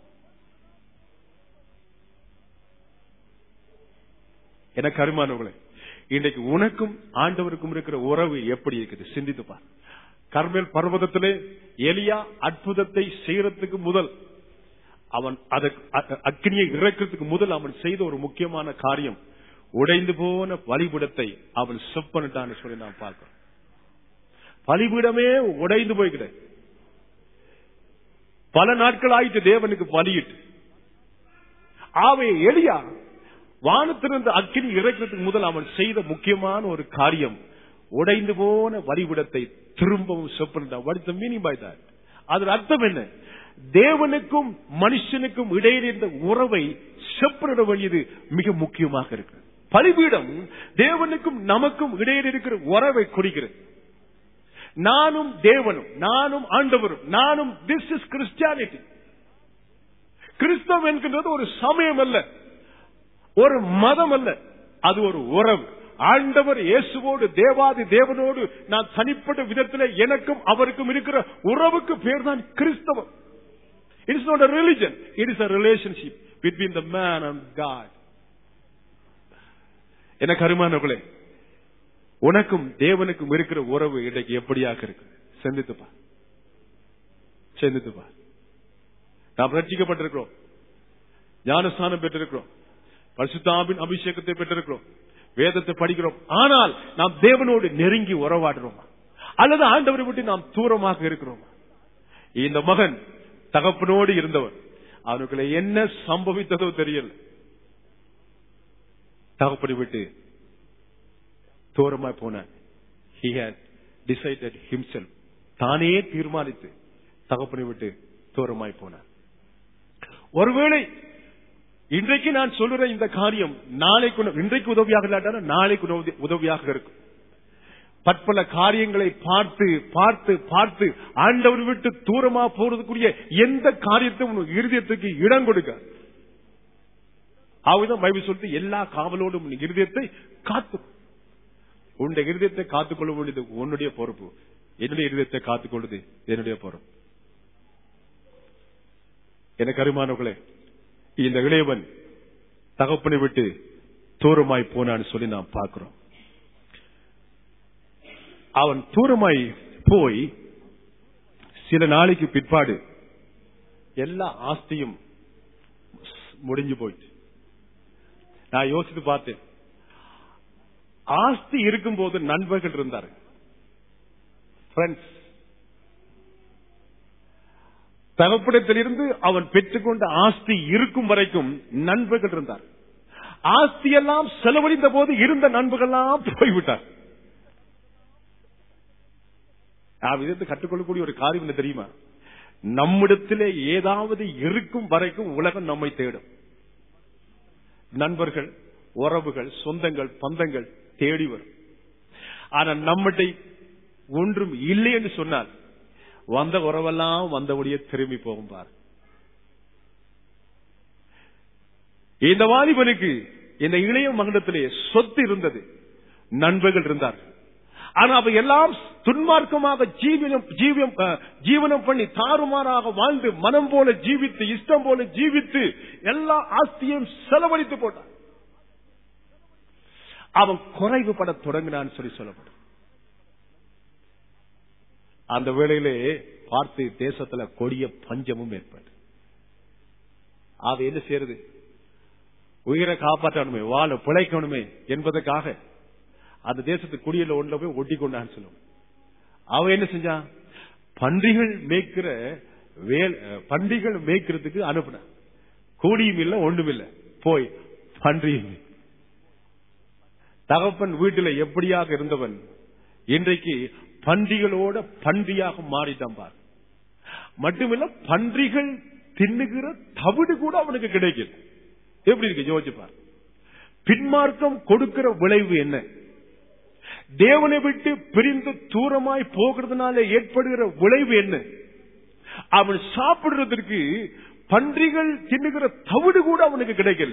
என கருமானவர்களே இன்றைக்கு உனக்கும் ஆண்டவருக்கும் இருக்கிற உறவு எப்படி இருக்குது சிந்தித்து பார் கர்மேல் பர்வதத்திலே எலியா அற்புதத்தை செய்யறதுக்கு முதல் அவன் அதற்கு அக்னியை இறக்கிறதுக்கு முதல் அவன் செய்த ஒரு முக்கியமான காரியம் உடைந்து போன பலிபீடத்தை அவன் செப்பனிட்டான்னு சொல்லி நான் பார்க்கிறோம் பலிபீடமே உடைந்து போய்கிட பல நாட்கள் ஆயிட்டு தேவனுக்கு பலியிட்டு ஆவே எளியா வானத்திலிருந்து அக்கினி இறக்கிறதுக்கு முதல் அவன் செய்த முக்கியமான ஒரு காரியம் உடைந்து போன வழிவிடத்தை திரும்பவும் செப்பனிட்டான் வடித்த மீனிங் பாய் தான் அதன் அர்த்தம் என்ன தேவனுக்கும் மனுஷனுக்கும் இடையில் இருந்த உறவை செப்பனிட வேண்டியது மிக முக்கியமாக இருக்கு பலிபீடம் தேவனுக்கும் நமக்கும் இடையில் இருக்கிற உறவை குறிக்கிறது நானும் தேவனும் நானும் ஆண்டவரும் நானும் திஸ் இஸ் கிறிஸ்டியானிட்டி கிறிஸ்தவம் என்கின்றது ஒரு சமயம் அல்ல ஒரு மதம் அல்ல அது ஒரு உறவு ஆண்டவர் இயேசுவோடு தேவாதி தேவனோடு நான் தனிப்பட்ட விதத்தில் எனக்கும் அவருக்கும் இருக்கிற உறவுக்கு பேர் தான் கிறிஸ்தவம் it is not a religion it is a relationship between the man and God என கருமானவர்களே உனக்கும் தேவனுக்கும் இருக்கிற உறவு இன்றைக்கு எப்படியாக இருக்கு சிந்தித்துப்பா சிந்தித்துப்பா நாம் ரட்சிக்கப்பட்டிருக்கிறோம் ஞானஸ்தானம் பெற்றிருக்கிறோம் பரிசுத்தாபின் அபிஷேகத்தை பெற்றிருக்கிறோம் வேதத்தை படிக்கிறோம் ஆனால் நாம் தேவனோடு நெருங்கி உறவாடுறோம் அல்லது ஆண்டவரை விட்டு நாம் தூரமாக இருக்கிறோம் இந்த மகன் தகப்பனோடு இருந்தவர் அவனுக்குள்ள என்ன சம்பவித்ததோ தெரியல தகப்பனை விட்டு தூரமா போன he had decided himself தானே தீர்மானித்து தகப்பனை விட்டு தூரமாய் போனார் ஒருவேளை இன்றைக்கு நான் சொல்லுற இந்த காரியம் நாளைக்கு இன்றைக்கு உதவியாக இல்லாட்டாலும் நாளைக்கு உதவியாக இருக்கும் பற்பல காரியங்களை பார்த்து பார்த்து பார்த்து ஆண்டவர் விட்டு தூரமா போறதுக்குரிய எந்த காரியத்தையும் உன் இருதயத்துக்கு இடம் கொடுக்க அவ்வளவுதான் பைபிள் சொல்லிட்டு எல்லா காவலோடும் உன் இருதயத்தை காத்து உன்னுடைய இருதயத்தை காத்துக்கொள்ள வேண்டியது உன்னுடைய பொறுப்பு என்னுடைய இருதயத்தை காத்துக்கொள்வது என்னுடைய பொறுப்பு எனக்கு அருமானவர்களே இந்த இளையவன் தகப்பனை விட்டு தூரமாய் போனான்னு சொல்லி நாம் பார்க்கிறோம் அவன் தூரமாய் போய் சில நாளைக்கு பிற்பாடு எல்லா ஆஸ்தியும் முடிஞ்சு போயிடுச்சு நான் யோசித்து பார்த்தேன் ஆஸ்தி இருக்கும்போது நண்பர்கள் இருந்தார் தகப்படத்திலிருந்து அவன் பெற்றுக்கொண்ட ஆஸ்தி இருக்கும் வரைக்கும் நண்பர்கள் இருந்தார் ஆஸ்தியெல்லாம் செலவழிந்த போது இருந்த நண்பர்கள்லாம் போய்விட்டார் நாம் இதிலிருந்து கற்றுக்கொள்ளக்கூடிய ஒரு காரியம் என்ன தெரியுமா நம்மிடத்திலே ஏதாவது இருக்கும் வரைக்கும் உலகம் நம்மை தேடும் நண்பர்கள் உறவுகள் சொந்தங்கள் பந்தங்கள் தேடி வரும் ஆனா நம்மகிட்ட ஒன்றும் இல்லை என்று சொன்னால் வந்த உறவெல்லாம் வந்தபடியே திரும்பி போகும் பார் இந்த வாலிபனுக்கு இந்த இளைய மகனத்திலே சொத்து இருந்தது நண்பர்கள் இருந்தார்கள் ஆனா அவை எல்லாம் துன்மார்க்கமாக ஜீவனம் ஜீவியம் அஹ், ஜீவனம் பண்ணி தாறுமாறாக வாழ்ந்து மனம் போல ஜீவித்து இஷ்டம் போல ஜீவித்து எல்லா ஆஸ்தியையும் செலவழித்து போட்டான் அவன் குறைவுபட தொடங்கினான்னு சொல்லி சொல்லப்படும் அந்த வேளையிலே பார்த்து தேசத்துல கொடிய பஞ்சமும் ஏற்பட்டு அவ என்ன செய்யறது உயிரை காப்பாற்றணுமே வாழ பிழைக்கணுமே என்பதற்காக அந்த தேசத்து குடியில ஒண்ணுல போய் ஒட்டி கொண்டான்னு சொல்லுவோம் அவன் என்ன செஞ்சான் பன்றிகள் மேய்க்கிற வேல் அஹ், பன்றிகள் மேய்க்கிறதுக்கு அனுப்புனான் கூலியும் இல்ல ஒண்ணும் இல்ல போய் பன்றியும் மேய். தகப்பன் வீட்டில் எப்படியாக இருந்தவன் இன்றைக்கு பன்றிகளோட பன்றியாக மாறிட்டான் பார் மட்டுமில்ல பன்றிகள் தின்னுகிற தவிடு கூட அவனுக்கு கிடைக்கல எப்படி இருக்கு யோசிச்சு பார் பின்மார்க்கம் கொடுக்கிற விளைவு என்ன தேவனை விட்டு பிரிந்து தூரமாய் போகிறதுனால ஏற்படுகிற விளைவு என்ன அவன் சாப்பிடுறதற்கு பன்றிகள் தின்னுகிற தவிடு கூட அவனுக்கு கிடைக்கல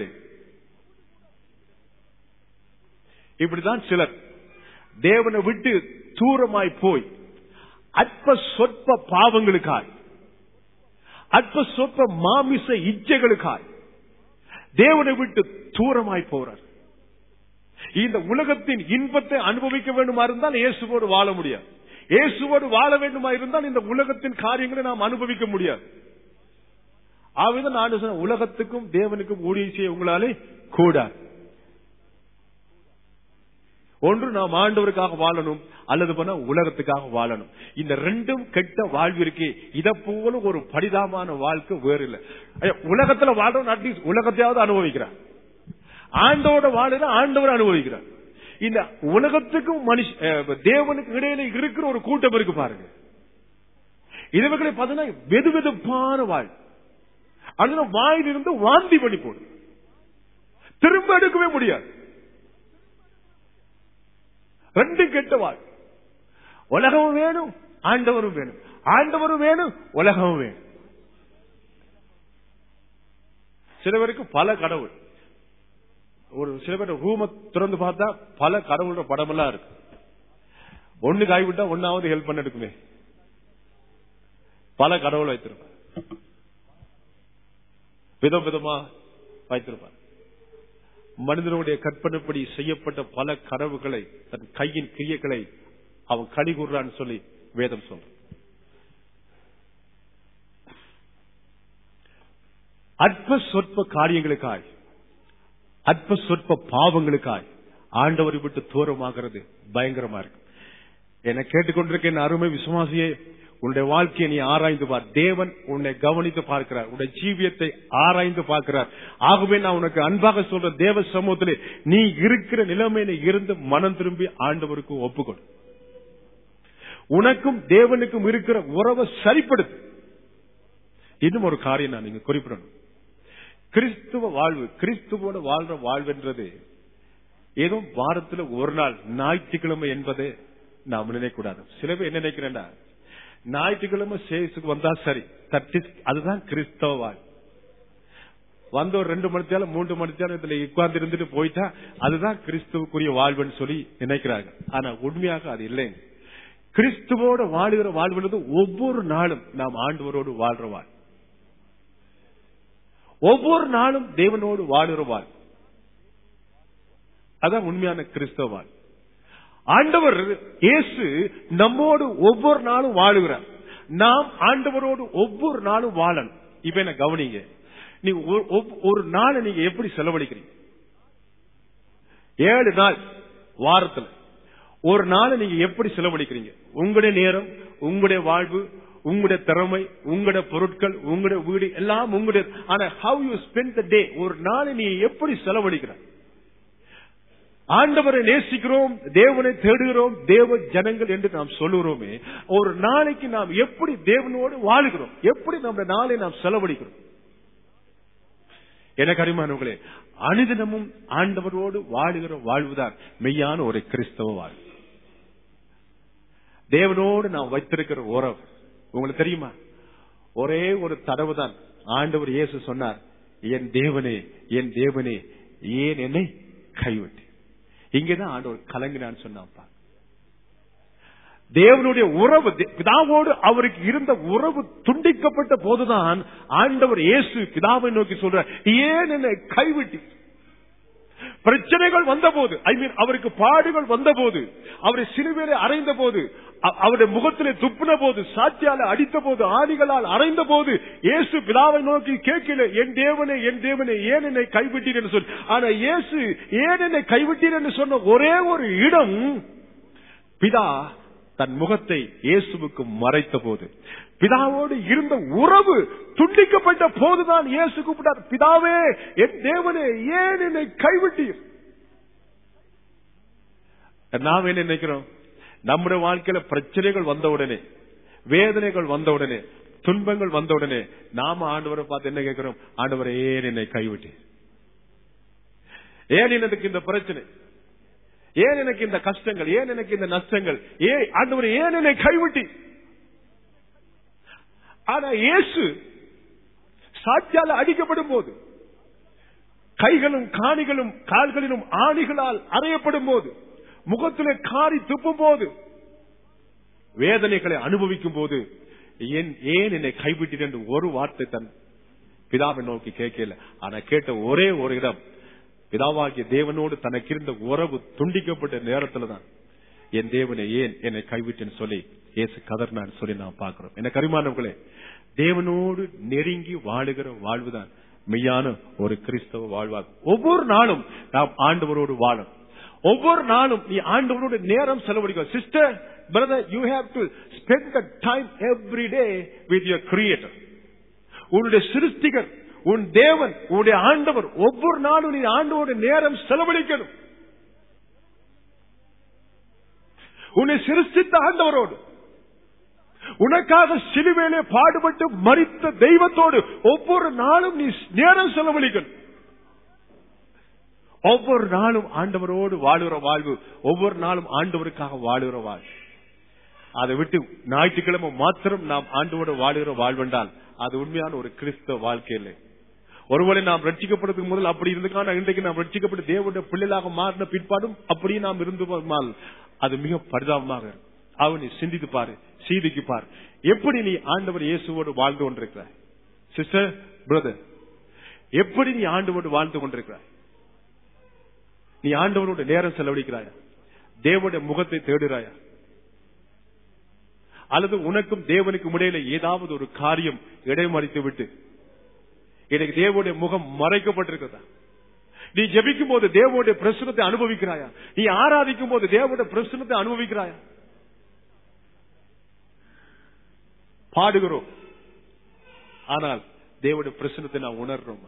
இப்படிதான் சிலர் தேவனை விட்டு தூரமாய் போய் அற்ப சொற்ப பாவங்களுக்காய் அற்ப சொற்ப மாமிச இச்சைகளுக்காய் தேவனை விட்டு தூரமாய் போறார் இந்த உலகத்தின் இன்பத்தை அனுபவிக்க வேண்டுமா இருந்தால் இயேசுவோடு வாழ முடியாது இயேசுவோடு வாழ வேண்டுமா இருந்தால் இந்த உலகத்தின் காரியங்களை நாம் அனுபவிக்க முடியாது ஆவிதான் நான் சொன்ன உலகத்துக்கும் தேவனுக்கும் ஊழியம் செய்ய உங்களாலே கூடாது ஒன்று நாம் ஆண்டவருக்காக வாழணும் அல்லது போனா உலகத்துக்காக வாழணும் இந்த ரெண்டும் கெட்ட வாழ்விற்கு இத போல ஒரு பரிதாபமான வாழ்க்கை வேறு இல்ல ஐயா, உலகத்துல வாழ்றோம் அட்லீஸ்ட் உலகத்தையாவது அனுபவிக்கிறான் ஆண்டவோட வாழ ஆண்டவர் அனுபவிக்கிறார் இந்த உலகத்துக்கும் மனுஷ அஹ், தேவனுக்கு இடையில இருக்கிற ஒரு கூட்டம் இருக்கு பாருங்க இதுவர்களை பார்த்தீங்கன்னா வெது வெதுப்பான வாழ் அதனால வாயிலிருந்து வாந்தி பண்ணி போடும் திரும்ப எடுக்கவே முடியாது ரெண்டு கெட்ட வாழ் உலகமும் வேணும் ஆண்டவரும் வேணும் ஆண்டவரும் வேணும் உலகமும் வேணும் சில பேருக்கு பல கடவுள் ஒரு சில பேர் ரூம திறந்து பார்த்தா பல கடவுளோட படம் எல்லாம் இருக்கு ஒண்ணு காய்விட்டா ஒன்னாவது ஹெல்ப் பண்ண எடுக்குமே பல கடவுள் வைத்திருப்பார் விதம் விதமா வைத்திருப்பார் மனிதனுடைய கற்பனைப்படி செய்யப்பட்ட பல கனவுகளை தன் கையின் கிரியைகளை அவன் கனி கூறுறான்னு சொல்லி வேதம் சொல்ற அற்ப சொற்ப காரியங்களுக்காய் அற்ப சொற்ப பாவங்களுக்காய் ஆண்டவரை விட்டு தூரமாகிறது பயங்கரமா இருக்கு என கேட்டுக்கொண்டிருக்க என் அருமை விசுவாசியே உன்னுடைய வாழ்க்கையை நீ ஆராய்ந்து பார் தேவன் உன்னை கவனித்து பார்க்கிறார் உன்னுடைய ஜீவியத்தை ஆராய்ந்து பார்க்கிறார் ஆகவே நான் உனக்கு அன்பாக சொல்ற தேவ சமூகத்திலே நீ இருக்கிற நிலைமையில இருந்து மனம் திரும்பி ஆண்டவருக்கு ஒப்புக்கொடு உனக்கும் தேவனுக்கும் இருக்கிற உறவை சரிப்படுத்து இன்னும் ஒரு காரியம் நான் நீங்க குறிப்பிடணும் கிறிஸ்துவ வாழ்வு கிறிஸ்துவோட வாழ்ற வாழ்வுன்றது ஏதோ வாரத்துல ஒரு நாள் ஞாயிற்றுக்கிழமை என்பதை நாம் நினைக்கூடாது சில பேர் என்ன நினைக்கிறேன்னா ஞாயிற்றுக்கிழமை சேசுக்கு வந்தா சரி தட்டி அதுதான் கிறிஸ்தவ வாழ் வந்த ஒரு ரெண்டு மணி நேரம் மூன்று மணி நேரம் இதுல உட்கார்ந்து இருந்துட்டு போயிட்டா அதுதான் கிறிஸ்துவுக்குரிய வாழ்வுன்னு சொல்லி நினைக்கிறாங்க ஆனா உண்மையாக அது இல்லைங்க கிறிஸ்துவோட வாழுகிற வாழ்வுன்றது ஒவ்வொரு நாளும் நாம் ஆண்டவரோடு வாழ்ற வாழ் ஒவ்வொரு நாளும் தேவனோடு வாழுற வாழ் அதான் உண்மையான கிறிஸ்தவ வாழ் ஆண்டவர் இயேசு நம்மோடு ஒவ்வொரு நாளும் வாழுகிறார் நாம் ஆண்டவரோடு ஒவ்வொரு நாளும் வாழணும் இப்ப என்ன கவனிங்க நீங்க ஒரு- ஒவ்வொ- ஒரு நாளை நீங்க எப்படி செலவழிக்கிறீங்க ஏழு நாள் வாரத்துல ஒரு நாளை நீங்க எப்படி செலவழிக்கிறீங்க உங்களுடைய நேரம் உங்களுடைய வாழ்வு உங்களுடைய திறமை உங்களுடைய பொருட்கள் உங்களுடைய வீடு எல்லாம் உங்களுடைய ஆனா how you spend the day ஒரு நாளை நீ எப்படி செலவழிக்கிற ஆண்டவரை நேசிக்கிறோம் தேவனை தேடுகிறோம் தேவ ஜனங்கள் என்று நாம் சொல்லுகிறோமே ஒரு நாளைக்கு நாம் எப்படி தேவனோடு வாழுகிறோம் எப்படி நம்முடைய நாளை நாம் செலவழிக்கிறோம் எனக்கு அறிமானவர்களே அனுதினமும் ஆண்டவரோடு வாழுகிற வாழ்வுதான் மெய்யான ஒரு கிறிஸ்தவ வாழ்வு தேவனோடு நாம் வைத்திருக்கிற உறவு உங்களுக்கு தெரியுமா ஒரே ஒரு தடவை தான் ஆண்டவர் இயேசு சொன்னார் என் தேவனே என் தேவனே ஏன் என்னை கைவிட்டு இங்கதான் ஆண்டவர் கலங்கினான்னு சொன்னாப்பா தேவனுடைய உறவு தே- பிதாவோடு அவருக்கு இருந்த உறவு துண்டிக்கப்பட்ட போதுதான் ஆண்டவர் இயேசு பிதாவை நோக்கி சொல்றார் ஏன் என்னை கைவிட்டி பிரச்சனைகள் வந்தபோது ஐ மீன் அவருக்கு பாடுகள் வந்தபோது அவரை சிலுவையிலே அறைந்த போது அ- அவருடைய முகத்திலே துப்பின போது சாட்சியால அடித்த போது ஆணிகளால் அறைந்த போது இயேசு பிதாவை நோக்கி கேட்கல என் தேவனே என் தேவனே ஏன் என்னை கைவிட்டீர் என்று சொல் ஆனா இயேசு ஏன் என்னை கைவிட்டீர் என்று சொன்ன ஒரே ஒரு இடம் பிதா தன் முகத்தை இயேசுவுக்கு மறைத்த போது பிதாவோடு இருந்த உறவு துண்டிக்கப்பட்ட போதுதான் இயேசு கூப்பிட்டார் பிதாவே என் தேவனே ஏன் என்னை கைவிட்டீர் நாம் என்ன நினைக்கிறோம் நம்முடைய வாழ்க்கையில பிரச்சனைகள் வந்த உடனே வேதனைகள் வந்த உடனே துன்பங்கள் வந்த உடனே நாம ஆண்டவரை பார்த்து என்ன கேட்கிறோம் ஆண்டவரை ஏன் என்னை கைவிட்டீர் ஏன் எனக்கு இந்த பிரச்சனை ஏன் எனக்கு இந்த கஷ்டங்கள் ஏன் எனக்கு இந்த நஷ்டங்கள் ஏன் ஆண்டவர் ஏன் என்னை கைவிட்டி ஆனா இயேசு சாட்சியால அடிக்கப்படும் போது கைகளும் காணிகளும் கால்களிலும் ஆணிகளால் அறையப்படும் போது முகத்திலே காரி துப்பும் போது வேதனைகளை அனுபவிக்கும் போது ஏன் ஏன் என்னை கைவிட்டீர் என்று ஒரு வார்த்தை தன் பிதாவை நோக்கி கேட்கல ஆனா கேட்ட ஒரே ஒரு இடம் பிதாவாகிய தேவனோடு தனக்கு இருந்த உறவு துண்டிக்கப்பட்ட நேரத்துல தான் என் தேவனை ஏன் என்னை கைவிட்டேன்னு சொல்லி இயேசு கதர்னான்னு சொல்லி நாம் பார்க்கிறோம் என்ன கரிமானவர்களே தேவனோடு நெருங்கி வாழுகிற வாழ்வுதான் மெய்யான ஒரு கிறிஸ்தவ வாழ்வாகும் ஒவ்வொரு நாளும் நாம் ஆண்டவரோடு வாழும் ஒவ்வொரு நாளும் நீ ஆண்டவரோடு நேரம் செலவழிக்க sister brother you have to spend the time every day with your creator உன்னுடைய சிருஷ்டிகர் உன் தேவன் உன்னுடைய ஆண்டவர் ஒவ்வொரு நாளும் நீ ஆண்டவோட நேரம் செலவழிக்கணும் உன்னை சிருஷ்டித்த ஆண்டவரோடு உனக்காக சிலுவையிலே பாடுபட்டு மறித்த தெய்வத்தோடு ஒவ்வொரு நாளும் நீ நேரம் செலவழிக்கணும் ஒவ்வொரு நாளும் ஆண்டவரோடு வாழுகிற வாழ்வு ஒவ்வொரு நாளும் ஆண்டவருக்காக வாழுகிற வாழ்வு அதை விட்டு ஞாயிற்றுக்கிழமை மாத்திரம் நாம் ஆண்டோட வாழுகிற வாழ்வென்றால் அது உண்மையான ஒரு கிறிஸ்தவ வாழ்க்கை இல்லை ஒருவேளை நாம் ரட்சிக்கப்படுறதுக்கு முதல் அப்படி இருந்துக்கான இன்றைக்கு நாம் ரட்சிக்கப்பட்டு தேவனுடைய பிள்ளைகளாக மாறின பிற்பாடும் அப்படியே நாம் இருந்து போனால் அது மிக பரிதாபமாக இருக்கும். அவனை சிந்தித்து பாரு சீதிக்கு பாரு எப்படி நீ ஆண்டவர் இயேசுவோடு வாழ்ந்து கொண்டிருக்கிறாய் சிஸ்டர் பிரதர் எப்படி நீ ஆண்டவோடு வாழ்ந்து கொண்டிருக்கிறாய் நீ ஆண்டவரோட நேரம் செலவழிக்கிறாயா தேவனுடைய முகத்தை தேடுகிறாயா அல்லது உனக்கும் தேவனுக்கும் இடையில ஏதாவது ஒரு காரியம் இடைமறித்து விட்டு எனக்கு தேவனுடைய முகம் மறைக்கப்பட்டிருக்கிறதா நீ ஜெபிக்கும் போது தேவனுடைய பிரசுரத்தை அனுபவிக்கிறாயா நீ ஆராதிக்கும் போது தேவனுடைய பிரசுரத்தை அனுபவிக்கிறாயா பாடுகிறோம் ஆனால் தேவனுடைய பிரசனத்தை நான் உணர்றோம்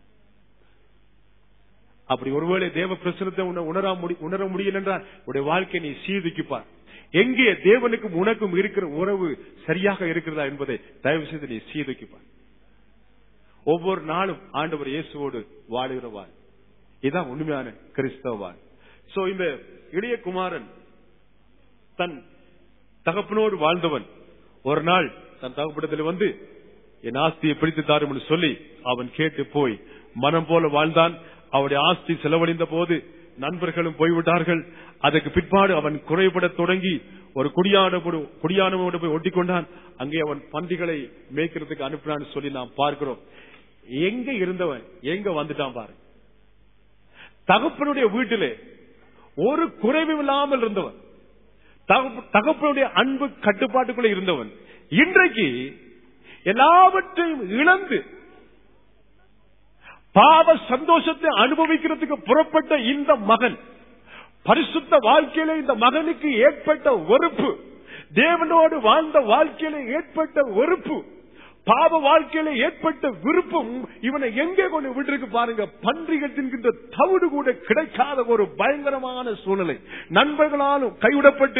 அப்படி ஒருவேளை தேவ பிரசனத்தை உன்னை உணரா முடி- உணர முடியல என்றால் உடைய வாழ்க்கை நீ சீர்திக்குப்பார் எங்கே தேவனுக்கும் உனக்கும் இருக்கிற உறவு சரியாக இருக்கிறதா என்பதை தயவு செய்து நீ சீர்திக்குப்பார் ஒவ்வொரு நாளும் ஆண்டவர் இயேசுவோடு வாழுகிற வாழ் இதுதான் உண்மையான கிறிஸ்தவ வாழ் சோ இந்த இளைய குமாரன் தன் தகப்பனோடு வாழ்ந்தவன் ஒரு நாள் தன் தகப்படத்தில் வந்து என் ஆஸ்தியை பிடித்து தாரும் என்று சொல்லி அவன் கேட்டு போய் மனம் போல வாழ்ந்தான் அவருடைய ஆஸ்தி செலவழிந்த போது நண்பர்களும் போய்விட்டார்கள் அதற்கு பிற்பாடு அவன் குறைபட தொடங்கி ஒரு குடியான குடியானவோடு போய் ஒட்டிக்கொண்டான் அங்கே அவன் பன்றிகளை மேய்க்கிறதுக்கு அனுப்பினான்னு சொல்லி நாம் பார்க்கிறோம் எங்க இருந்தவன் எங்க வந்துட்டான் பாரு தகப்பனுடைய வீட்டிலே ஒரு குறைவும் இல்லாமல் இருந்தவன் தகப்ப- தகப்பனுடைய அன்பு கட்டுப்பாட்டுக்குள்ள இருந்தவன் இன்றைக்கு எல்லாவற்றையும் இழந்து பாவ சந்தோஷத்தை அனுபவிக்கிறதுக்கு புறப்பட்ட இந்த மகன் பரிசுத்த வாழ்க்கையில இந்த மகனுக்கு ஏற்பட்ட வெறுப்பு தேவனோடு வாழ்ந்த வாழ்க்கையில ஏற்பட்ட வெறுப்பு பாவ வாழ்க்கையில ஏற்பட்ட விருப்பம் இவனை எங்கே கொண்டு விட்டுருக்கு பாருங்க பன்றிகள் தின்கின்ற தவிடு கூட கிடைக்காத ஒரு பயங்கரமான சூழ்நிலை நண்பர்களாலும் கைவிடப்பட்டு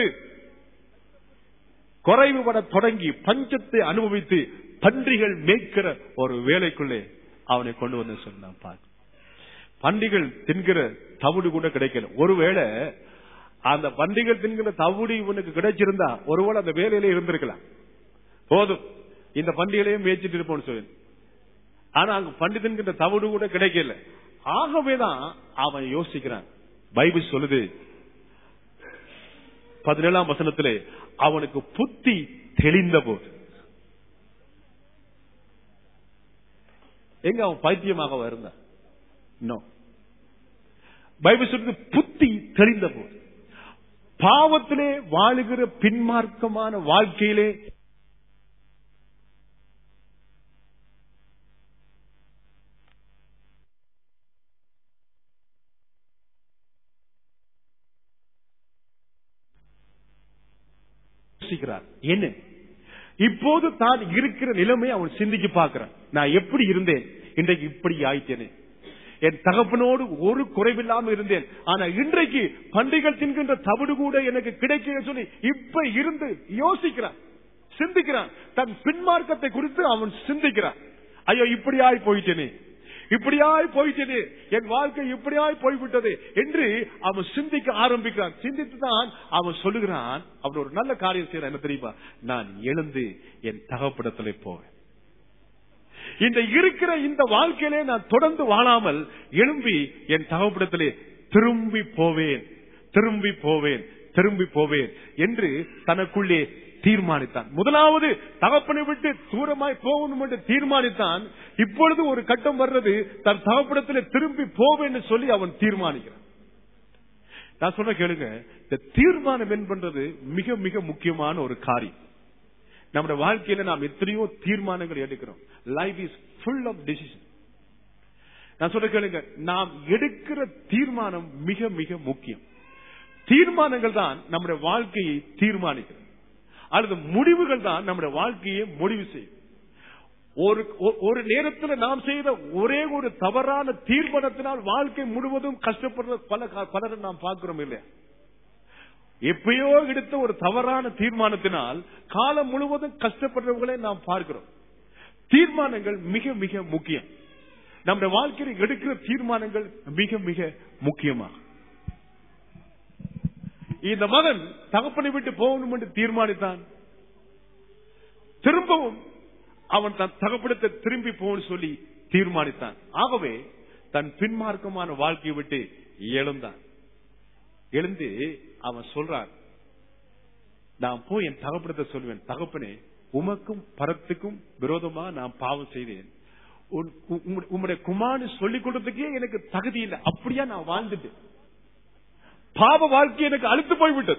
குறைவுபட தொடங்கி பஞ்சத்தை அனுபவித்து பன்றிகள் மேய்க்கிற ஒரு வேலைக்குள்ளே அவனை கொண்டு வந்து சொன்னான் பாரு பன்றிகள் தின்கிற தவிடு கூட கிடைக்கல ஒருவேளை அந்த பன்றிகள் தின்கிற தவிடு இவனுக்கு கிடைச்சிருந்தா ஒருவேளை அந்த வேலையிலே இருந்திருக்கலாம் போதும் இந்த பண்டிகையிலையும் மேய்ச்சிட்டு இருப்போம்னு சொல்லி ஆனா அங்க பண்டி தின்கின்ற தவிடு கூட கிடைக்கல ஆகவேதான் அவன் யோசிக்கிறான் பைபிள் சொல்லுது பதினேழாம் வசனத்திலே அவனுக்கு புத்தி தெளிந்த போது எங்க அவன் பைத்தியமாக இருந்தான் இன்னும் பைபிள் சொல்றது புத்தி தெளிந்த போது பாவத்திலே வாழுகிற பின்மார்க்கமான வாழ்க்கையிலே யோசிக்கிறார் என்ன இப்போது தான் இருக்கிற நிலைமை அவன் சிந்திச்சு பார்க்கிறான் நான் எப்படி இருந்தேன் இன்றைக்கு இப்படி ஆயிட்டேனே என் தகப்பனோடு ஒரு குறைவில்லாம இருந்தேன் ஆனா இன்றைக்கு பண்டிகள் தின்கின்ற தவிடு கூட எனக்கு கிடைக்க சொல்லி இப்ப இருந்து யோசிக்கிறான் சிந்திக்கிறான் தன் பின்மார்க்கத்தை குறித்து அவன் சிந்திக்கிறான் ஐயோ இப்படியாய் போயிட்டேனே இப்படியாய் போயிட்டது என் வாழ்க்கை இப்படியாய் போய்விட்டது என்று அவன் சிந்திக்க ஆரம்பிக்கிறான் சிந்தித்து தான் அவன் சொல்லுகிறான் அவன் ஒரு நல்ல காரியம் செய்யறான் என்ன தெரியுமா நான் எழுந்து என் தகப்படத்திலே போவேன் இந்த இருக்கிற இந்த வாழ்க்கையிலே நான் தொடர்ந்து வாழாமல் எழும்பி என் தகப்படத்திலே திரும்பி போவேன் திரும்பி போவேன் திரும்பி போவேன் என்று தனக்குள்ளே தீர்மானித்தான் முதலாவது தகப்பனை விட்டு தூரமாய் போகணும் என்று தீர்மானித்தான் இப்பொழுது ஒரு கட்டம் வர்றது தன் தகப்படத்தில் திரும்பி போவேன்னு சொல்லி அவன் தீர்மானிக்கிறான் நான் சொல்ல கேளுங்க இந்த தீர்மானம் என்பது மிக மிக முக்கியமான ஒரு காரியம் நம்முடைய வாழ்க்கையில நாம் எத்தனையோ தீர்மானங்கள் எடுக்கிறோம் life is full of decision நான் சொல்ல கேளுங்க நாம் எடுக்கிற தீர்மானம் மிக மிக முக்கியம் தீர்மானங்கள் தான் நம்முடைய வாழ்க்கையை தீர்மானிக்கிறது அல்லது முடிவுகள் தான் நம்முடைய வாழ்க்கையை முடிவு செய்யும் ஒரு ஒரு நேரத்தில் நாம் செய்த ஒரே ஒரு தவறான தீர்மானத்தினால் வாழ்க்கை முழுவதும் கஷ்டப்படுற பல பலரை நாம் பார்க்கிறோம் இல்லையா எப்பயோ எடுத்த ஒரு தவறான தீர்மானத்தினால் காலம் முழுவதும் கஷ்டப்படுறவர்களை நாம் பார்க்கிறோம் தீர்மானங்கள் மிக மிக முக்கியம் நம்முடைய வாழ்க்கையில் எடுக்கிற தீர்மானங்கள் மிக மிக முக்கியமாக இந்த மகன் தகப்பனை விட்டு போகணும் என்று தீர்மானித்தான் திரும்பவும் அவன் தன் தகப்படத்தை திரும்பி போகணும் சொல்லி தீர்மானித்தான் ஆகவே தன் பின்மார்க்கமான வாழ்க்கையை விட்டு எழுந்தான் எழுந்து அவன் சொல்றான் நான் போய் என் தகப்படத்தை சொல்லுவேன் தகப்பனே உமக்கும் பரத்துக்கும் விரோதமா நான் பாவம் செய்தேன் உம்முடைய குமாரனு சொல்லிக் கொடுத்ததுக்கே எனக்கு தகுதி இல்லை அப்படியா நான் வாழ்ந்துட்டேன் பாவ வாழ்க்கை எனக்கு அழுத்து போய்விட்டது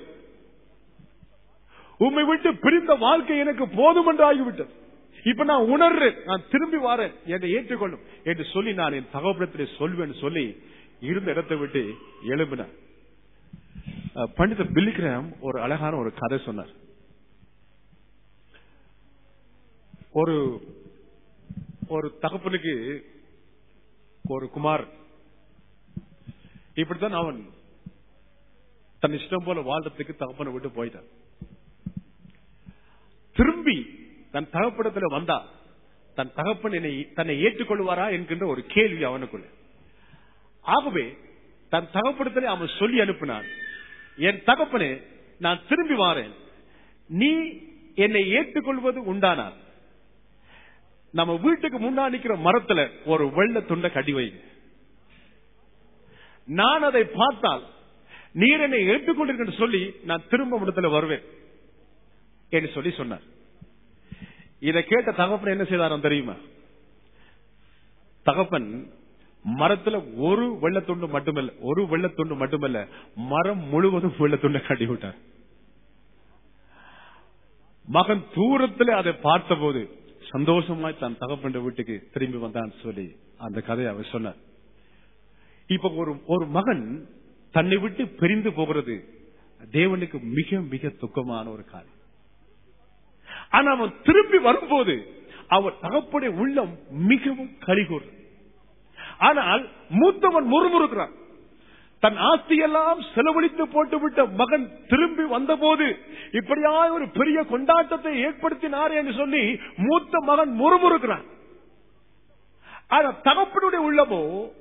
உண்மை விட்டு பிரிந்த வாழ்க்கை எனக்கு போதும் என்று ஆகிவிட்டது இப்ப நான் உணர்றேன் நான் திரும்பி வரேன் என்னை ஏற்றுக்கொள்ளும் என்று சொல்லி நான் என் தகவலத்திலே சொல்வேன் சொல்லி இருந்த இடத்தை விட்டு எழும்பினார் பண்டித பில்லிகிராம் ஒரு அழகான ஒரு கதை சொன்னார் ஒரு ஒரு தகப்பனுக்கு ஒரு குமார் இப்படித்தான் அவன் தன் இஷ்டம் போல வாழ்றதுக்கு தகப்பனை விட்டு போயிட்டான் திரும்பி தன் தகப்படத்துல வந்தா தன் தகப்பன் என்னை தன்னை ஏற்றுக்கொள்வாரா என்கின்ற ஒரு கேள்வி அவனுக்குள்ள ஆகவே தன் தகப்படத்திலே அவன் சொல்லி அனுப்பினான் என் தகப்பனே நான் திரும்பி வாரேன் நீ என்னை ஏற்றுக்கொள்வது உண்டானால் நம்ம வீட்டுக்கு முன்னாடி நிக்கிற மரத்துல ஒரு வெள்ள துண்டை கட்டி வைங்க நான் அதை பார்த்தால் நீர் என்னை ஏற்றுக்கொண்டிருக்க சொல்லி நான் திரும்ப இடத்துல வருவேன் என்று சொல்லி சொன்னார் இதை கேட்ட தகப்பன் என்ன செய்தாராம் தெரியுமா தகப்பன் மரத்துல ஒரு வெள்ளத்துண்டு மட்டுமல்ல ஒரு வெள்ளத்துண்டு மட்டுமல்ல மரம் முழுவதும் வெள்ளத்துண்டை கட்டி விட்டார் மகன் தூரத்துல அதை பார்த்தபோது சந்தோஷமாய் தன் தகப்பன் வீட்டுக்கு திரும்பி வந்தான் சொல்லி அந்த கதையை அவர் சொன்னார் இப்ப ஒரு ஒரு மகன் தன்னை விட்டு பிரிந்து போகிறது தேவனுக்கு மிக மிக துக்கமான ஒரு காரியம் ஆனா அவன் திரும்பி வரும்போது அவன் தகப்படைய உள்ளம் மிகவும் கலிகூர் ஆனால் மூத்தவன் முறுமுறுக்கிறான் தன் ஆஸ்தியெல்லாம் செலவழித்து போட்டுவிட்ட மகன் திரும்பி வந்தபோது இப்படியா ஒரு பெரிய கொண்டாட்டத்தை ஏற்படுத்தினார் என்று சொல்லி மூத்த மகன் முறுமுறுக்கிறான் ஆனா தகப்பனுடைய உள்ளமோ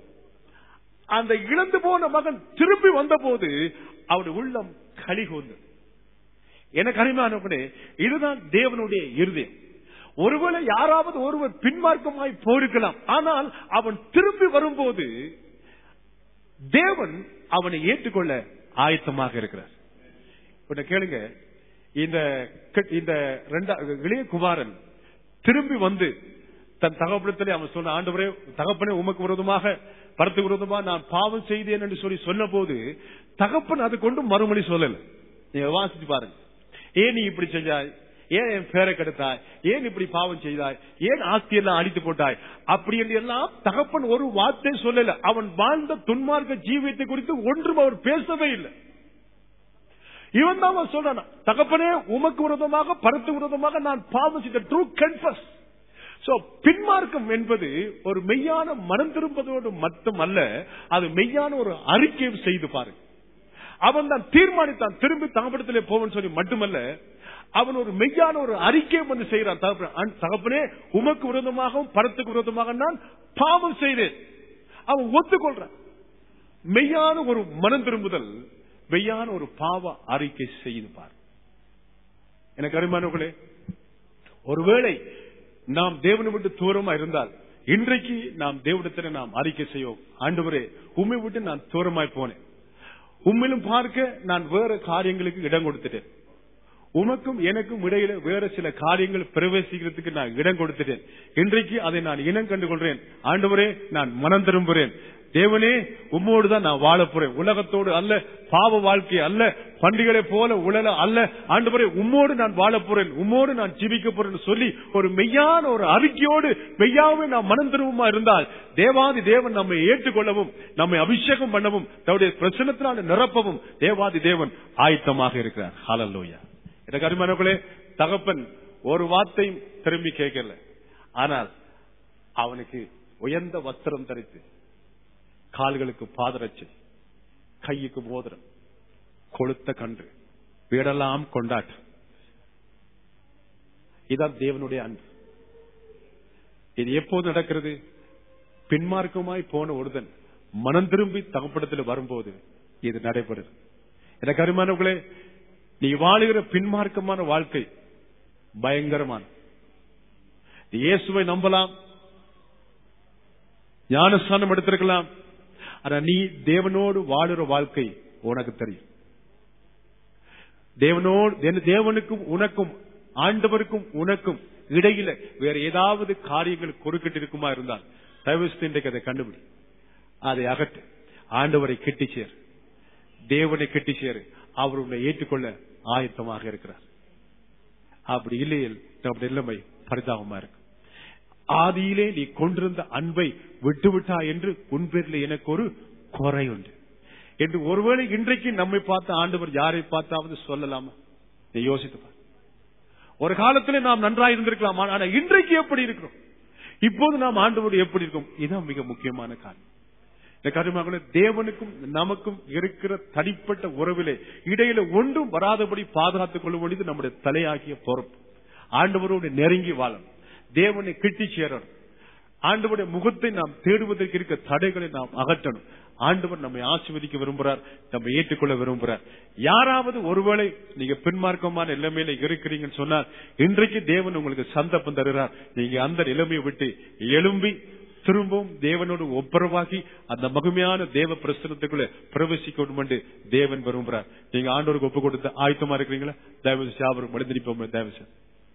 அந்த இழந்து போன மகன் திரும்பி வந்தபோது அவருடைய உள்ளம் கலிகூர்ந்தது எனக்கு அனிமானவனே இதுதான் தேவனுடைய இருதயம் ஒருவேளை யாராவது ஒருவர் பின்மார்க்கமாய் போயிருக்கலாம் ஆனால் அவன் திரும்பி வரும்போது தேவன் அவனை ஏற்றுக்கொள்ள ஆயத்தமாக இருக்கிறார் இப்ப கேளுங்க இந்த இந்த ரெண்டா இளைய குமாரன் திரும்பி வந்து தன் தகப்பனத்திலே அவன் சொன்ன ஆண்டவரே தகப்பனே உமக்கு விரோதமாக பரத்து விரோதமா நான் பாவம் செய்தேன் என்று சொல்லி சொன்ன போது தகப்பன் அது கொண்டு மறுமொழி சொல்லல நீங்க வாசிச்சு பாருங்க ஏன் நீ இப்படி செஞ்சாய் ஏன் என் பேரை கெடுத்தாய் ஏன் இப்படி பாவம் செய்தாய் ஏன் ஆஸ்தி எல்லாம் அடித்து போட்டாய் அப்படி என்று எல்லாம் தகப்பன் ஒரு வார்த்தை சொல்லல அவன் வாழ்ந்த துன்மார்க்க ஜீவியத்தை குறித்து ஒன்றும் அவர் பேசவே இல்லை இவன் தான் அவன் சொல்றான் தகப்பனே உமக்கு விரோதமாக பரத்து விரோதமாக நான் பாவம் செய்த ட்ரூ கன்ஃபஸ் சோ பின்மார்க்கம் என்பது ஒரு மெய்யான மனம் திரும்பதோடு மட்டும் அல்ல அது மெய்யான ஒரு அறிக்கை செய்து பாருங்க அவன் தான் தீர்மானித்தான் திரும்பி தகப்படத்திலே போவன் சொல்லி மட்டுமல்ல அவன் ஒரு மெய்யான ஒரு அறிக்கை வந்து செய்யறான் தகப்பனே உமக்கு விரோதமாகவும் படத்துக்கு விரோதமாக நான் பாவம் செய்தேன் அவன் ஒத்துக்கொள்றான் மெய்யான ஒரு மனம் திரும்புதல் மெய்யான ஒரு பாவ அறிக்கை செய்து பார் எனக்கு அருமானவர்களே ஒருவேளை நாம் தேவனை விட்டு தூரமா இருந்தால் இன்றைக்கு நாம் தேவனத்தில் நாம் அறிக்கை செய்வோம் ஆண்டவரே உண்மை விட்டு நான் தூரமாய் போனேன் உண்மையிலும் பார்க்க நான் வேற காரியங்களுக்கு இடம் கொடுத்துட்டேன் உனக்கும் எனக்கும் இடையில வேற சில காரியங்கள் பிரவேசிக்கிறதுக்கு நான் இடம் கொடுத்துட்டேன் இன்றைக்கு அதை நான் இனம் கண்டு கொள்றேன் ஆண்டவரே நான் மனம் திரும்புகிறேன் தேவனே உம்மோடு தான் நான் வாழ போறேன் உலகத்தோடு அல்ல பாவ வாழ்க்கை அல்ல பண்டிகளை போல உழல அல்ல ஆண்டவரே உம்மோடு நான் வாழ போறேன் உம்மோடு நான் ஜீவிக்க போறேன் சொல்லி ஒரு மெய்யான ஒரு அறிக்கையோடு மெய்யாவே நாம் மனம் திரும்பமா இருந்தால் தேவாதி தேவன் நம்மை ஏற்றுக்கொள்ளவும் நம்மை அபிஷேகம் பண்ணவும் தன்னுடைய பிரச்சனத்தினால் நிரப்பவும் தேவாதி தேவன் ஆயத்தமாக இருக்கிறார் ஹalleluya எனக்கு அருமையானவர்களே தகப்பன் ஒரு வார்த்தையும் திரும்பி கேட்கல ஆனால் அவனுக்கு உயர்ந்த வஸ்திரம் தரித்து கால்களுக்கு பாதரட்சை கையுக்கு மோதிரம் கொளுத்த கன்று வீடெல்லாம் கொண்டாட்டம் இதான் தேவனுடைய அன்பு இது எப்போது நடக்கிறது பின்மார்க்கமாய் போன ஒருதன் மனம் திரும்பி தகப்படத்தில் வரும்போது இது நடைபெறுது எனக்கு அருமானவர்களே நீ வாழுகிற பின்மார்க்கமான வாழ்க்கை பயங்கரமான நீ இயேசுவை நம்பலாம் ஞானஸ்தானம் எடுத்திருக்கலாம் ஆனா நீ தேவனோடு வாழுற வாழ்க்கை உனக்கு தெரியும் தேவனோடு தேவனுக்கும் உனக்கும் ஆண்டவருக்கும் உனக்கும் இடையில வேற ஏதாவது காரியங்கள் கொடுக்கிட்டு இருக்குமா இருந்தால் தயவு இன்றைக்கு அதை கண்டுபிடி அதை அகட்டு ஆண்டவரை கெட்டி சேர் தேவனை கெட்டி சேரு அவர் உன்னை ஏற்றுக்கொள்ள ஆயத்தமாக இருக்கிறார் அப்படி இல்லையில் நம்முடைய நிலைமை பரிதாபமா இருக்கு ஆதியிலே நீ கொண்டிருந்த அன்பை விட்டுவிட்டா என்று உன் பேரில் எனக்கு ஒரு குறை உண்டு என்று ஒருவேளை இன்றைக்கு நம்மை பார்த்த ஆண்டவர் யாரை பார்த்தாவது சொல்லலாமா நீ யோசித்து பார் ஒரு காலத்திலே நாம் நன்றாக இருந்திருக்கலாம் ஆனா இன்றைக்கு எப்படி இருக்கிறோம் இப்போது நாம் ஆண்டவர் எப்படி இருக்கோம் இதுதான் மிக முக்கியமான காரணம் கருமகளே தேவனுக்கும் நமக்கும் இருக்கிற தனிப்பட்ட உறவிலே இடையில ஒன்றும் வராதபடி பாதுகாத்துக் கொள்ள வேண்டியது நம்முடைய தலையாகிய பொறுப்பு ஆண்டவரோடு நெருங்கி வாழணும் தேவனை கிட்டி சேரணும் ஆண்டவருடைய முகத்தை நாம் தேடுவதற்கு இருக்க தடைகளை நாம் அகற்றணும் ஆண்டவர் நம்மை ஆசிர்வதிக்க விரும்புறார் நம்ம ஏற்றுக்கொள்ள விரும்புறார் யாராவது ஒருவேளை நீங்க பின்மார்க்கமான நிலைமையில இருக்கிறீங்கன்னு சொன்னால் இன்றைக்கு தேவன் உங்களுக்கு சந்தர்ப்பம் தருகிறார் நீங்க அந்த நிலைமையை விட்டு எழும்பி திரும்பவும் தேவனோடு ஒப்புரவாகி அந்த மகிமையான தேவ பிரசனத்துக்குள்ள பிரவேசிக்கணும் என்று தேவன் விரும்புறார் நீங்க ஆண்டோருக்கு ஒப்பு கொடுத்து ஆயத்தமா இருக்கிறீங்களா தயவு சாவரும் மனிதனிப்போம் தயவு சார்